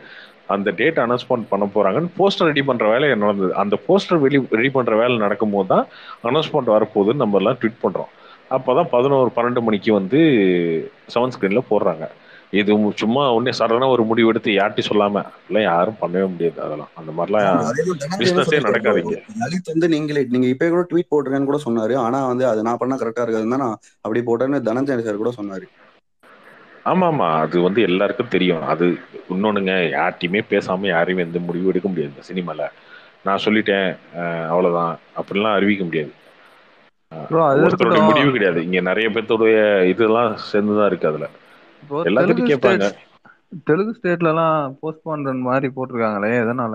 அந்த டேட் அனௌன்ஸ்மெண்ட் பண்ண போறாங்கன்னு போஸ்டர் ரெடி பண்ற வேலை நடந்தது அந்த போஸ்டர் வெளி ரெடி பண்ற வேலை நடக்கும்போது தான் அனௌன்ஸ்மெண்ட் வரப்போகுதுன்னு நம்ம எல்லாம் ட்வீட் பண்றோம் அப்பதான் பதினோரு பன்னெண்டு மணிக்கு வந்து செவன் ஸ்கிரீன்ல போடுறாங்க இது சும்மா உடனே சடனா ஒரு முடிவு எடுத்து யார்ட்டையும் சொல்லாம எல்லாம் யாரும் பண்ணவே முடியாது அதெல்லாம் அந்த மாதிரிலாம் அதே மாதிரி தனஞ்சயமே பிசினஸே சொல்லிருக்காரு bro. நடக்காதீங்க லலித் வந்து நீங்களே நீங்க இப்ப கூட ட்வீட் போட்டுருக்கேன்னு கூட சொன்னாரு ஆனா வந்து அது நான் பண்ணா கரெக்டா இருக்காதுன்னு தான் நான் அப்படி போட்டேன்னு தனஞ்சயன் சார் கூட சொன்னாரு ஆமா ஆமா அது வந்து எல்லாருக்கும் தெரியும் அது இன்னொன்னுங்க யார்ட்டையுமே பேசாம யாரையும் எந்த முடிவும் எடுக்க முடியாது இந்த சினிமால நான் சொல்லிட்டேன் அஹ் அவ்வளவுதான் அப்படிலாம் அறிவிக்க முடியாது ப்ரோ அது ஒருத்தருடைய இருக்கட்டும் முடிவு கிடையாது இங்க நிறைய பேர்த்தோடைய இதெல்லாம் சேர்ந்துதான் இருக்கு அதுல இப்போ தெலுங்கு எல்லாத்துட்டும் கேட்பாங்க ஸ்டேட் தெலுங்கு ஸ்டேட்லலாம் போஸ்ட் பண்ற மாதிரி போட்டிருக்காங்களே எதனால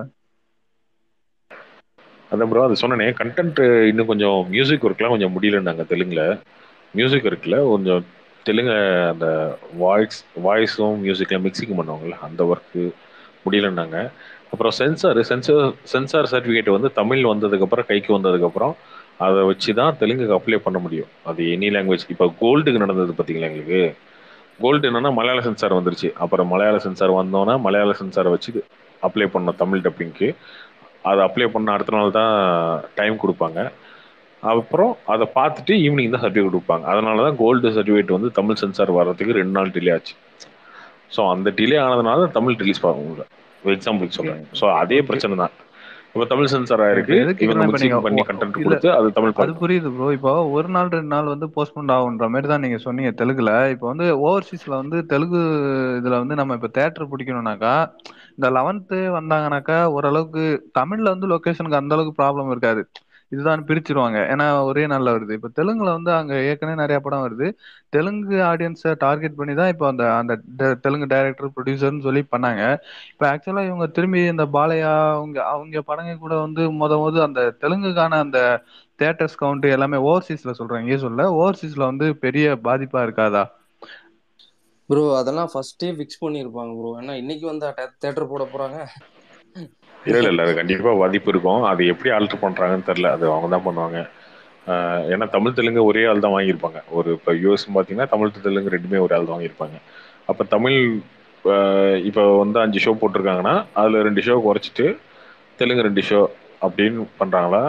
அதான் ப்ரோ அது சொன்னனே கண்டென்ட் இன்னும் கொஞ்சம் மியூசிக் ஒர்க்லாம் கொஞ்சம் முடியலன்னாங்க தெலுங்குல மியூசிக் இருக்குல்ல கொஞ்சம் தெலுங்கு அந்த வாய்ஸ் வாய்ஸும் மியூசிக்லாம் மிக்சிங் பண்ணுவாங்கல்ல அந்த ஒர்க்கு முடியலன்னாங்க அப்புறம் சென்சார் சென்சார் சென்சார் சர்டிஃபிகேட் வந்து தமிழ் வந்ததுக்கப்புறம் கைக்கு வந்ததுக்கப்புறம் அதை வச்சு தான் தெலுங்குக்கு அப்ளை பண்ண முடியும் அது எனி லாங்குவேஜ் இப்போ கோல்டுக்கு நடந்தது பார்த்தீங்களா எங்களுக்கு கோல்டு என்னன்னா மலையாள சென்சார் வந்துருச்சு அப்புறம் மலையாள சென்சார் வந்தோன்னே மலையாள சென்சாரை வச்சு அப்ளை பண்ணோம் தமிழ் டப்பிங்க்கு அதை அப்ளை பண்ண அடுத்த நாள் தான் டைம் கொடுப்பாங்க அப்புறம் அதை பார்த்துட்டு ஈவினிங் தான் சர்டிஃபிகேட் கொடுப்பாங்க அதனால தான் கோல்டு சர்டிஃபிகேட் வந்து தமிழ் சென்சார் வர்றதுக்கு ரெண்டு நாள் டிலே ஆச்சு ஸோ அந்த டிலே ஆனதுனால தான் தமிழ் ரிலீஸ் பண்ணுவாங்க எக்ஸாம்பிளுக்கு சொல்றேன் ஸோ அதே பிரச்சனை தான் இப்போ தமிழ் சென்சார் இப்போ ஆயிருக்கு எதுக்கு இவங்க இப்ப மிக்சிங் நீங்க பண்ணி ஒ- கண்டென்ட் இல்ல கொடுத்து அது தமிழ் அது பண்ணணும் புரியுது ப்ரோ இப்போ ஒரு நாள் ரெண்டு நாள் வந்து போஸ்ட்போன் ஆகுன்ற மாதிரி தான் நீங்க சொன்னீங்க தெலுங்குல இப்போ வந்து ஓவர்சீஸ்ல வந்து தெலுங்கு இதுல வந்து நம்ம இப்போ தேட்டர் பிடிக்கணும்னாக்கா இந்த லெவன்த்து வந்தாங்கனாக்கா ஓரளவுக்கு தமிழ்ல வந்து லொகேஷனுக்கு அந்த அளவுக்கு ப்ராப்ளம் இருக்காது இதுதான் பிரிச்சிருவாங்க ஏன்னா ஒரே நாள்ல வருது இப்போ தெலுங்குல வந்து அங்க ஏற்கனவே நிறைய படம் வருது தெலுங்கு ஆடியன்ஸை டார்கெட் பண்ணி தான் இப்போ அந்த அந்த தெ- தெலுங்கு டைரக்டர் ப்ரொடியூசர்னு சொல்லி பண்ணாங்க இப்போ ஆக்சுவலா இவங்க திரும்பி இந்த பாலையா அவங்க அவங்க படங்க கூட வந்து முத முத அந்த தெலுங்குக்கான அந்த தேட்டர்ஸ் கவுண்ட் எல்லாமே ஓவர்சீஸ்ல சொல்றேன் இங்கே சொல்ல ஓவர்சீஸ்ல வந்து பெரிய பாதிப்பா இருக்காதா ப்ரோ அதெல்லாம் ஃபர்ஸ்டே ஃபிக்ஸ் பண்ணியிருப்பாங்க ப்ரோ ஏன்னா இன்னைக்கு வந்து தேட்டர் போட போறாங்க இல்ல இல்ல இல்ல அது கண்டிப்பா பாதிப்பு இருக்கும் அது எப்படி ஆல்டர் பண்றாங்கன்னு தெரியல அது அவங்க தான் பண்ணுவாங்க ஆஹ் ஏன்னா தமிழ் தெலுங்கு ஒரே ஆள் தான் வாங்கியிருப்பாங்க ஒரு இப்போ யூஎஸ் பார்த்தீங்கன்னா தமிழ் தெலுங்கு ரெண்டுமே ஒரு ஆள் தான் வாங்கியிருப்பாங்க அப்போ தமிழ் ஆஹ் இப்போ வந்து அஞ்சு ஷோ போட்டிருக்காங்கன்னா அதில் ரெண்டு ஷோ குறைச்சிட்டு தெலுங்கு ரெண்டு ஷோ அப்படின்னு பண்ணுறாங்களா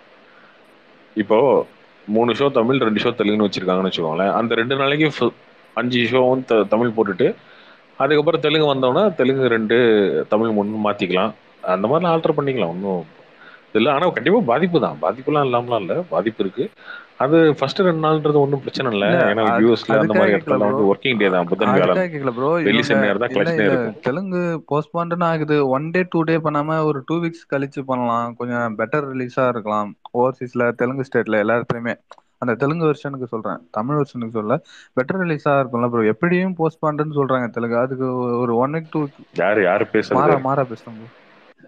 இப்போ மூணு ஷோ தமிழ் ரெண்டு ஷோ தெலுங்குன்னு வச்சிருக்காங்கன்னு வச்சுக்கோங்களேன் அந்த ரெண்டு நாளைக்கு ஃபு- அஞ்சு ஷோவும் த- தமிழ் போட்டுட்டு அதுக்கப்புறம் தெலுங்கு வந்தோன்னா தெலுங்கு ரெண்டு தமிழ் மூணு மாற்றிக்கலாம் அந்த மாதிரிலாம் ஆல்டர் பண்ணிக்கலாம் ஒன்றும் இல்லை ஆனால் கண்டிப்பாக பாதிப்பு தான் பாதிப்புலாம் இல்லாமலாம் இல்லை பாதிப்பு இருக்கு அது ஃபர்ஸ்ட் ரெண்டு நாள்ன்றது ஒன்றும் பிரச்சனை இல்லை இல்ல ஏன்னா அது- யூஎஸ்ல அந்த அதுக்காக மாதிரி கேட்கல இடத்துல ப்ரோ வந்து ஒர்க்கிங் டே தான் புதன் வியாழன் அதுக்காக கேட்கல ப்ரோ ரிலீஸ் இவங்க நேரம் தான் இல்ல கலெக்ஷனே இல்ல இருக்கும் தெலுங்கு போஸ்ட்பாண்டுன்னு ஆகுது ஒன் டே டூ டே பண்ணாம ஒரு டூ வீக்ஸ் கழிச்சு பண்ணலாம் கொஞ்சம் பெட்டர் ரிலீஸா இருக்கலாம் ஓவர்சீஸ்ல தெலுங்கு ஸ்டேட்ல எல்லா இடத்துலயுமே அந்த தெலுங்கு வெர்ஷனுக்கு சொல்றேன் தமிழ் வெர்ஷனுக்கு சொல்ல பெட்டர் ரிலீஸா இருக்கும்ல ப்ரோ எப்படியும் போஸ்ட்பாண்டுன்னு சொல்றாங்க தெலுங்கு அதுக்கு ஒரு ஒன் வீக் டூ யாரு யாரு பேசுறது மாறா மாறா பேசுறேன் ப்ரோ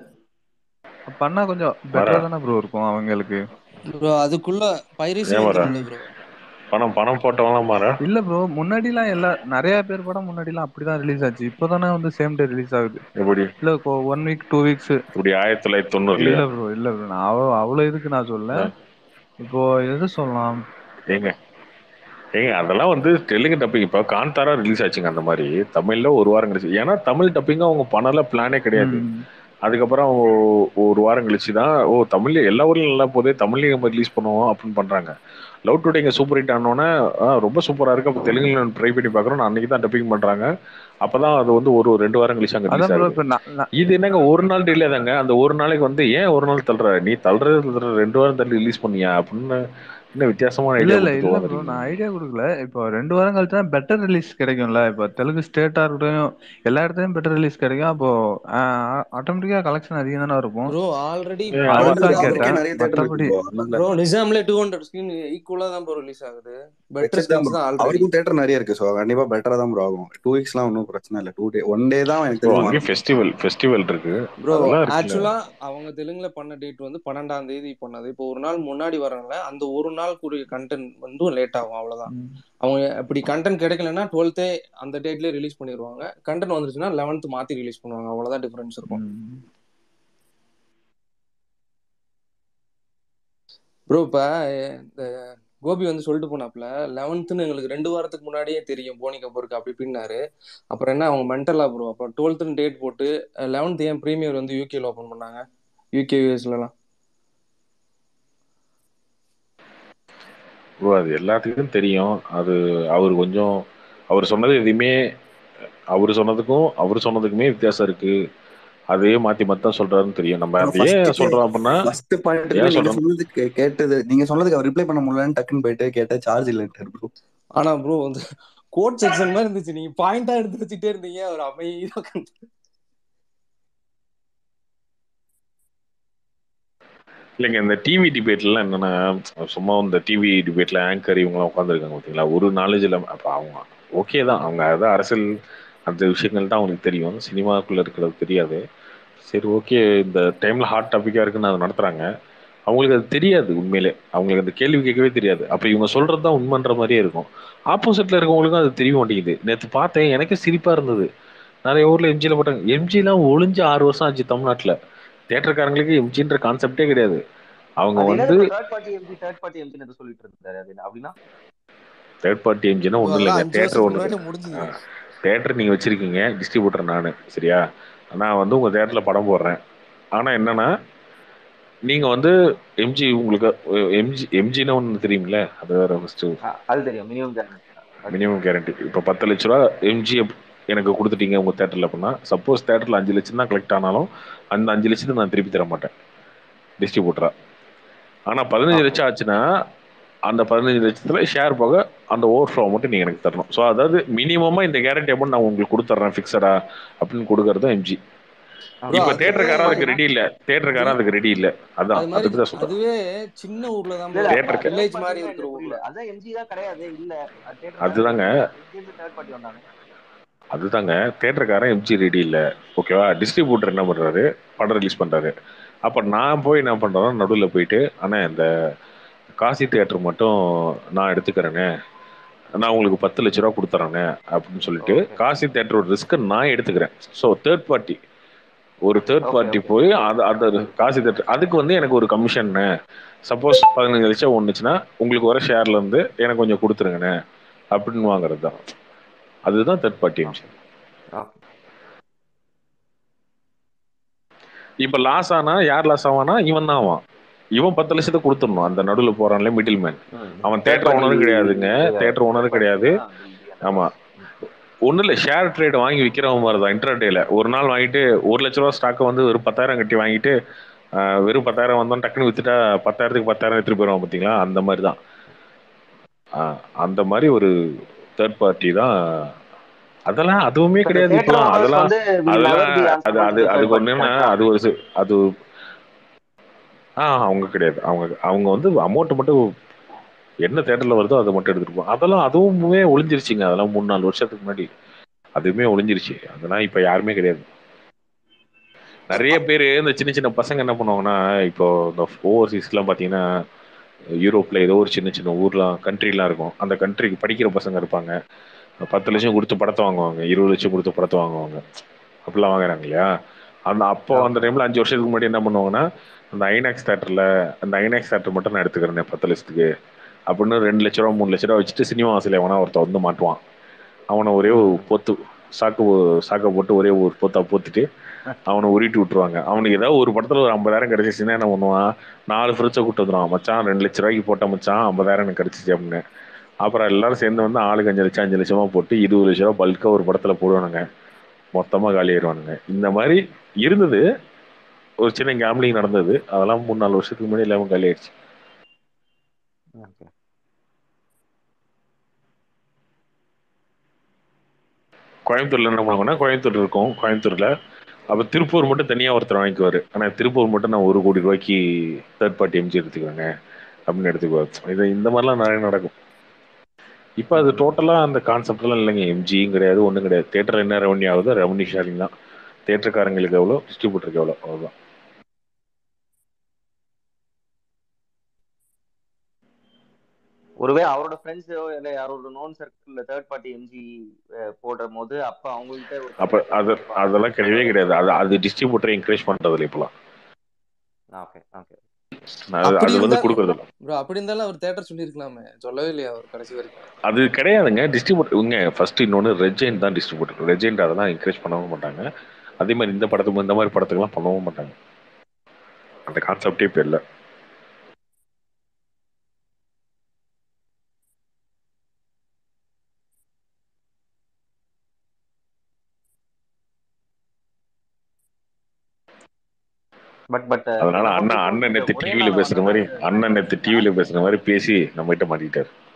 பண்ணா கொஞ்சம் மாறா பெட்டரா தானே ப்ரோ இருக்கும் அவங்களுக்கு ப்ரோ அதுக்குள்ள பைரசி ஏன் மாறா வந்துரும்ல ப்ரோ பணம் பணம் போட்டவங்களாம் மாறா இல்ல ப்ரோ முன்னாடிலாம் எல்லா நிறைய பேர் படம் முன்னாடிலாம் அப்படிதான் ரிலீஸ் ஆச்சு இப்போதானே வந்து சேம் டே ரிலீஸ் ஆகுது எப்படி இல்ல ஒன் வீக் டூ வீக்ஸ் இப்படி ஆயிரத்தி தொள்ளாயிரத்தி தொண்ணூறுலையா இல்ல ப்ரோ இல்ல ப்ரோ நான் அவ்வளோ அவ்வளவு இதுக்கு நான் சொல்ல இப்போ எது சொல்லலாம் ஏங்க ஏங்க அதெல்லாம் வந்து தெலுங்கு டப்பிங் இப்போ காந்தாரா ரிலீஸ் ஆச்சுங்க அந்த மாதிரி தமிழ்ல ஒரு வாரம் கழிச்சு ஏன்னா தமிழ் டப்பிங் அவங்க பண்ணல பிளானே கிடையாது ம். அதுக்கப்புறம் அவங்க ஒரு வாரம் கழிச்சு தான் ஓ தமிழ்ல எல்லா ஊர்லயும் நல்லா போதே தமிழ்லயும் நம்ம ரிலீஸ் பண்ணுவோம் அப்படின்னு பண்றாங்க லவ் டுடே இங்க சூப்பர் ஹிட் ஆனோடனே ரொம்ப சூப்பரா இருக்கு அப்போ தெலுங்குல ட்ரை பண்ணி பார்க்குறோம் அன்னைக்கு தான் டப்பிங் பண்றாங்க அப்பதான் அது வந்து ஒரு ரெண்டு வாரம் கழிச்சு அங்க அதான் ரிலீஸ் ப்ரோ ஆகுது இப்ப நான் நான் இது என்னங்க ஒரு நாள் டிலே தாங்க அந்த ஒரு நாளைக்கு வந்து ஏன் ஒரு நாள் தள்ளுற நீ தள்ளுறது தள்ளுற ரெண்டு வாரம் தள்ளி ரிலீஸ் பண்ணியா அப்படின்னு என்ன வித்தியாசமான இல்ல ஐடியா இல்ல கொடுத்துட்டு இல்ல ப்ரோ வந்துருக்கீங்க நான் ஐடியா கொடுக்கல இப்போ ரெண்டு வாரம் கழிச்சா பெட்டர் ரிலீஸ் கிடைக்கும்ல இப்போ தெலுங்கு ஸ்டேட்டா இருக்கட்டும் எல்லா இடத்துலயும் பெட்டர் ரிலீஸ் கிடைக்கும் அப்போ ஆட்டோமேட்டிக்கா கலெக்ஷன் அதிகம் தானே இருக்கும் ப்ரோ ஆல்ரெடி ஏன் அவன் அதுக்காக அவருக்கே கேட்டேன் நிறைய தேட்டர் இருக்கு மத்தபடி ப்ரோ அதனால ப்ரோ நிஜாம்லே டூ ஹண்ட்ரட் ஸ்கிரீன் ஈக்குவலா தான் ப்ரோ ரிலீஸ் ஆகுது பெட்டர் வச்சது தான் ஸ்கிரீன்ஸ் bro. தான் ஆல்ரெடி அவருக்கும் தேட்டர் நிறைய இருக்கு ஸோ கண்டிப்பா பெட்டரா தான் ப்ரோ ஆகும் டூ வீக்ஸ்லாம் ஒன்றும் பிரச்சனை இல்லை டூ டே ஒன் டே தான் எனக்கு ப்ரோ தெரிஞ்சு அங்கேயும் வரும் ஃபெஸ்டிவல் ஃபெஸ்டிவல் இருக்கு ப்ரோ அதெல்லாம் இருக்குல்ல ஆக்சுவலா அவங்க தெலுங்குல பண்ண டேட் வந்து பன்னெண்டாம் தேதி பண்ணது இப்போ ஒரு நாள் முன்னாடி வரல அந்த ஒரு நாள் கூடிய கண்டென்ட் வந்து லேட் ஆகும் அவ்வளவுதான் ம். அவங்க அப்படி கண்டென்ட் கிடைக்கலன்னா டுவெல்த்தே அந்த டேட்லயே ரிலீஸ் பண்ணிடுவாங்க கண்டென்ட் வந்துருச்சுன்னா லெவன்த் மாத்தி ரிலீஸ் பண்ணுவாங்க அவ்வளவுதான் டிஃபரன்ஸ் இருக்கும் ம். ப்ரோ இப்ப இந்த கோபி வந்து சொல்லிட்டு போனாப்ல லெவன்த்துன்னு எங்களுக்கு ரெண்டு வாரத்துக்கு முன்னாடியே தெரியும் போனி கபூருக்கு அப்படி இப்படின்னாரு அப்புறம் என்ன அவங்க மென்டலா ப்ரோ அப்புறம் டுவெல்த்துன்னு டேட் போட்டு லெவன்த் ஏன் ப்ரீமியர் வந்து யூகேல ஓப்பன் பண்ணாங்க யூகே யூஎஸ்லலாம் ப்ரோ அது எல்லாத்துக்கும் தெரியும் அது அவர் கொஞ்சம் அவர் சொன்னது எதுவுமே அவர் சொன்னதுக்கும் அவர் சொன்னதுக்குமே வித்தியாசம் இருக்கு அதே மாத்தி மாத்தி தான் சொல்றாருன்னு தெரியும் நம்ம அது ஏன் சொல்றோம் அப்படின்னா ஃபர்ஸ்ட் பாயிண்ட்ல ஏன் நீங்க சொல்றோம் சொன்னது கே- கேட்டது நீங்க சொன்னதுக்கு அவர் ரிப்ளை பண்ண முடியலன்னு டக்குன்னு போயிட்டு கேட்ட சார்ஜ் இல்லைன்ட்டார் ப்ரோ ஆனா ப்ரோ வந்து கோட் செக்ஷன் மாதிரி இருந்துச்சு நீங்க பாயிண்டா எடுத்து வச்சுட்டே இருந்தீங்க அவர் அமைதியா உட்கார்ந்து இல்லைங்க இந்த டிவி டிபேட்லாம் என்னன்னா சும்மா இந்த டிவி டிபேட்ல ஆங்கர் இவங்கலாம் உட்காந்துருக்காங்க பார்த்தீங்களா ஒரு நாலேஜ் இல்லாம அப்போ அவங்க ஓகே தான் அவங்க அதான் அரசியல் அந்த விஷயங்கள் தான் அவங்களுக்கு தெரியும் சினிமாக்குள்ள இருக்கிறது தெரியாது சரி ஓகே இந்த டைம்ல ஹாட் டாபிக்கா இருக்குன்னு அதை நடத்துறாங்க அவங்களுக்கு அது தெரியாது உண்மையிலே அவங்களுக்கு அந்த கேள்வி கேட்கவே தெரியாது அப்ப இவங்க சொல்றது தான் உண்மைன்ற மாதிரியே இருக்கும் ஆப்போசிட்ல இருக்கவங்களுக்கும் அது தெரிய மாட்டேங்குது நேற்று பார்த்தேன் எனக்கு சிரிப்பா இருந்தது நிறைய ஊர்ல எம்ஜில போட்டாங்க எம்ஜிலாம் ஒளிஞ்சு ஆறு வருஷம் ஆச்சு தமிழ்நாட்டுல தேட்டருக்காரங்களுக்கு எம்ஜின்ற கான்செப்டே கிடையாது அவங்க அது வந்து என்னது third party MG third party எம்ஜின்னு சொல்லிட்டு இருந்தாரு அது என்ன அப்படின்னா தேர்ட் பார்ட்டி எம்ஜினா ஒன்றும் அதெல்லாம் இல்லைங்க அஞ்சு தேட்டர் வருஷத்துக்கு ஒன்று முன்னாடி முடிஞ்சது தேட்டர் நீங்கள் வச்சிருக்கீங்க டிஸ்ட்ரிபியூட்டர் நான் சரியா நான் வந்து உங்கள் தேட்டரில் படம் போடுறேன் ஆனால் என்னன்னா நீங்கள் வந்து எம்ஜி உங்களுக்கு எம்ஜி எம்ஜினா ஒன்று தெரியுமில்ல அது வேற ஃபஸ்ட்டு அ- அது தெரியும் மினிமம் கேரண்டி மினிமம் கேரண்டி இப்போ பத்து லட்ச ரூபா எம்ஜி எனக்கு கொடுத்துட்டீங்க உங்கள் தேட்டரில் அப்படின்னா சப்போஸ் தேட்டரில் அஞ்சு லட்சம் தான் கலெக்ட் ஆனாலும் அந்த அஞ்சு லட்சத்தை நான் திருப்பி தர மாட்டேன் டிஸ்ட்ரிபியூட்டரா ஆனால் பதினஞ்சு லட்சம் ஆச்சுன்னா அந்த பதினஞ்சு லட்சத்துல ஷேர் போக அந்த ஓவர் ஃப்ளோ மட்டும் நீங்க எனக்கு தரணும் ஸோ அதாவது மினிமமா இந்த கேரண்டி அமௌண்ட் நான் உங்களுக்கு கொடுத்துட்றேன் ஃபிக்ஸடா அப்படின்னு கொடுக்கறது எம்ஜி ப்ரோ இப்ப அதுவே தேட்டருக்காரன் அதுக்கு ரெடி இல்ல தேட்டருக்காரன் அதுக்கு ரெடி இல்ல அதான் அது மாதிரி அதுக்கு தான் சொல்றேன் அதுவே சின்ன ஊர்ல தான் இல்ல ப்ரோ இல்ல தேட்டருக்கு வில்லேஜ் தேர்ட் மாதிரி பார்ட்டினா இருக்கிற எனக்கு ஊர்ல புரியல அதான் எம்ஜி தான் கிடையாது இல்ல தேட்டர் அதுதாங்க எம்ஜி தேர்ட் பார்ட்டி வந்தாங்க அதுதாங்க தேட்டருக்காரன் எம்ஜி ரெடி இல்ல ஓகேவா டிஸ்ட்ரிபியூட்டர் என்ன பண்றாரு படம் ரிலீஸ் பண்றாரு அப்ப நான் போய் என்ன பண்றேன்னா நடுவில் போயிட்டு அண்ணா இந்த காசி தியேட்டர் மட்டும் நான் எடுத்துக்கிறேனே நான் உங்களுக்கு பத்து லட்ச ரூபா கொடுத்துறேனே அப்படின்னு சொல்லிட்டு ஓகே காசி தியேட்டரோட ரிஸ்க்கை நான் எடுத்துக்கிறேன் ஸோ தேர்ட் பார்ட்டி ஒரு தேர்ட் ஓகே பார்ட்டி ஓகே போய் அது அந்த காசு தேட்டர் அதுக்கு வந்து எனக்கு ஒரு கமிஷன் சப்போஸ் பதினஞ்சு லட்சம் ஒன்றுச்சுன்னா உங்களுக்கு வர ஷேர்ல இருந்து எனக்கு கொஞ்சம் கொடுத்துருங்கண்ணே அப்படின்னு வாங்குறது தான் அதுதான் தேர்ட் பார்ட்டி ஓகே அம்சம் ஓகே இப்போ லாஸ் ஆனா யார் லாஸ் ஆவானா இவன் தான் ஆவான் இவன் பத்து லட்சத்தை கொடுத்துடணும் அந்த நடுவில் போறான்ல மிடில் மேன் ம் அவன் தேர்ட் தேட்டர் பார்ட்டி ஓனரும் கிடையாதுங்க இது தேட்டர் தேர்ட் ஓனரும் பார்ட்டி கிடையாது தான் பில்டி அந்த ஆமா மாதிரி ம் ஒன்றும் இல்லை ஷேர் ட்ரேட் வாங்கி விற்கிறவன் மாதிரி தான் இன்டர்டேல ஒரு நாள் வாங்கிட்டு ஒரு லட்ச ரூபா ஸ்டாக்கை வந்து வெறும் பத்தாயிரம் கட்டி வாங்கிட்டு ஆஹ், வெறும் பத்தாயிரம் வந்தோம் டக்குன்னு வித்துட்டா பத்தாயிரத்துக்கு பத்தாயிரம் எடுத்துட்டு போயிடுவான் பார்த்தீங்களா அந்த மாதிரி தான் ஆஹ், அந்த மாதிரி ஒரு தேர்ட் பார்ட்டி தான் அதெல்லாம் அதுவுமே So the கிடையாது theater இப்போலாம் owners அதெல்லாம் வந்து will never அதெல்லாம் be அது answerable அது to the third அதுக்கு party ஒன்று என்ன கரெக்டா அது ஒரு சி- அது ஆ அவங்க கிடையாது அவங்க அவங்க வந்து அமௌண்ட் மட்டும் என்ன தேட்டர்ல வருதோ அதை மட்டும் எடுத்துட்டு போவோம் அதெல்லாம் அதுவுமே ஒளிஞ்சிருச்சுங்க அதெல்லாம் மூணு நாலு வருஷத்துக்கு முன்னாடி அதுவுமே ஒளிஞ்சிருச்சு அதெல்லாம் இப்ப யாருமே கிடையாது நிறைய பேர் இந்த சின்ன சின்ன பசங்க என்ன பண்ணுவாங்கன்னா இப்போ இந்த ஓவர்சீஸ்லாம் பார்த்தீங்கன்னா யூரோப்ல ஏதோ ஒரு சின்ன சின்ன ஊர்லாம் கண்ட்ரிலாம் இருக்கும் அந்த கண்ட்ரிக்கு படிக்கிற பசங்க இருப்பாங்க பத்து லட்சம் கொடுத்து படத்தை வாங்குவாங்க இருபது லட்சம் கொடுத்து படத்தை வாங்குவாங்க அப்படிலாம் வாங்குறாங்க இல்லையா அந்த அப்போ அந்த ஓகே டைம்ல அஞ்சு வருஷத்துக்கு முன்னாடி என்ன பண்ணுவாங்கன்னா அந்த ஐநாக்ஸ் தேட்டர்ல அந்த ஐநாக்ஸ் தேட்டர் மட்டும் நான் எடுத்துக்கிறேன் பத்து லட்சத்துக்கு அப்படின்னு ரெண்டு லட்ச ரூபா மூணு லட்ச ரூபா வச்சுட்டு சினிமா வாசல் எவனா ஒருத்தன் வந்து மாட்டுவான் அவனை ஒரே ஒரு ம் பொத்து சாக்கு சாக்கை போட்டு ஒரே ஒரு பொத்தா போத்துட்டு அவனை உருட்டி விட்டுருவாங்க அவனுக்கு ஏதாவது ஒரு படத்துல ஒரு ஐம்பதாயிரம் கிடைச்சிச்சுன்னா என்ன பண்ணுவான் நாலு ஃப்ரிட்ஜை கூட்டு வந்துடுவான் மச்சான் ரெண்டு லட்ச ரூபாய்க்கு போட்ட மச்சான் ஐம்பதாயிரம் எனக்கு கிடைச்சிச்சு அப்படின்னு அப்புறம் எல்லாரும் சேர்ந்து வந்து ஆளுக்கு அஞ்சு லட்சம் அஞ்சு லட்சமா போட்டு இருபது லட்ச ரூபா பல்கா ஒரு படத்துல போடுவானுங்க மொத்தமா காலி ஆயிடுவானுங்க இந்த மாதிரி இருந்தது ஒரு சின்ன கேம்லிங் நடந்தது அதெல்லாம் மூணு நாலு வருஷத்துக்கு முன்னாடி எல்லாமே காலி ஆயிடுச்சு ஓகே கோயம்புத்தூர்ல என்ன பண்ணுவாங்கன்னா கோயம்புத்தூர் இருக்கும் கோயம்புத்தூர்ல அப்ப திருப்பூர் மட்டும் தனியா ஒருத்தர் வாங்கிக்குவாரு ஆனா திருப்பூர் மட்டும் நான் ஒரு கோடி ரூபாய்க்கு தேர்ட் பார்ட்டி எம்ஜி எடுத்துக்குவேங்க அப்படின்னு எடுத்துக்குவாரு இது இந்த மாதிரிலாம் நிறைய நடக்கும் இப்போ அது ம் டோட்டலா அந்த கான்செப்ட் எல்லாம் இல்லைங்க எம்ஜியும் கிடையாது ஒன்றும் கிடையாது தேட்டர் என்ன ரெவன்யூ ஆகுதோ ரெவன்யூ ஷேரிங் தான் தேட்டருக்காரங்களுக்கு எவ்வளோ டிஸ்ட்ரிபியூட்டருக்கு எவ்வளோ அவ்வளோதான் ஒருவேளை அவரோட ஃப்ரெண்ட்ஸோ இல்ல யாரோட நோன் சர்க்கிள்ல தேர்ட் பார்ட்டி எம்ஜி போடுற போது அப்ப அவங்கள்ட்ட ஒரு அப்ப கமிஷன் அது வாங்கியிருப்பாங்க அதெல்லாம் கிடையவே அதனால கிடையாது அது அது டிஸ்ட்ரிபியூட்டரை என்கரேஜ் பண்றதில்ல இப்போலாம் ஓகே ஓகே அது அப்படி அது வந்து இருந்தா கொடுக்கறது இல்ல ப்ரோ அப்படி இருந்தாலும் அவர் தேட்டர் சொல்லியிருக்கலாமே சொல்லவே இல்லையா அவர் கடைசி வரைக்கும் அது கிடையாதுங்க டிஸ்ட்ரிபியூட்டர் இங்க ஃபர்ஸ்ட் இன்னொன்று ரெஜெயின் தான் டிஸ்ட்ரிபியூட்டர் ரெஜெயின் அதெல்லாம் என்கரேஜ் பண்ணவும் மாட்டாங்க அதே மாதிரி இந்த படத்துக்கு இந்த மாதிரி படத்துக்குலாம் பண்ணவும் மாட்டாங்க அந்த கான்செப்டே இப்போ இல்லை பட் பட் அதனால நமக்கு அண்ணன் இப்போ அண்ணன் இந்த நேத்து ஒரே டிவியில நாள் பேசுற வந்தனால மாதிரி அண்ணன் நேத்து டிவியில பேசுற மாதிரி பேசி நம்ம கிட்ட மாட்டிக்கிட்டாரு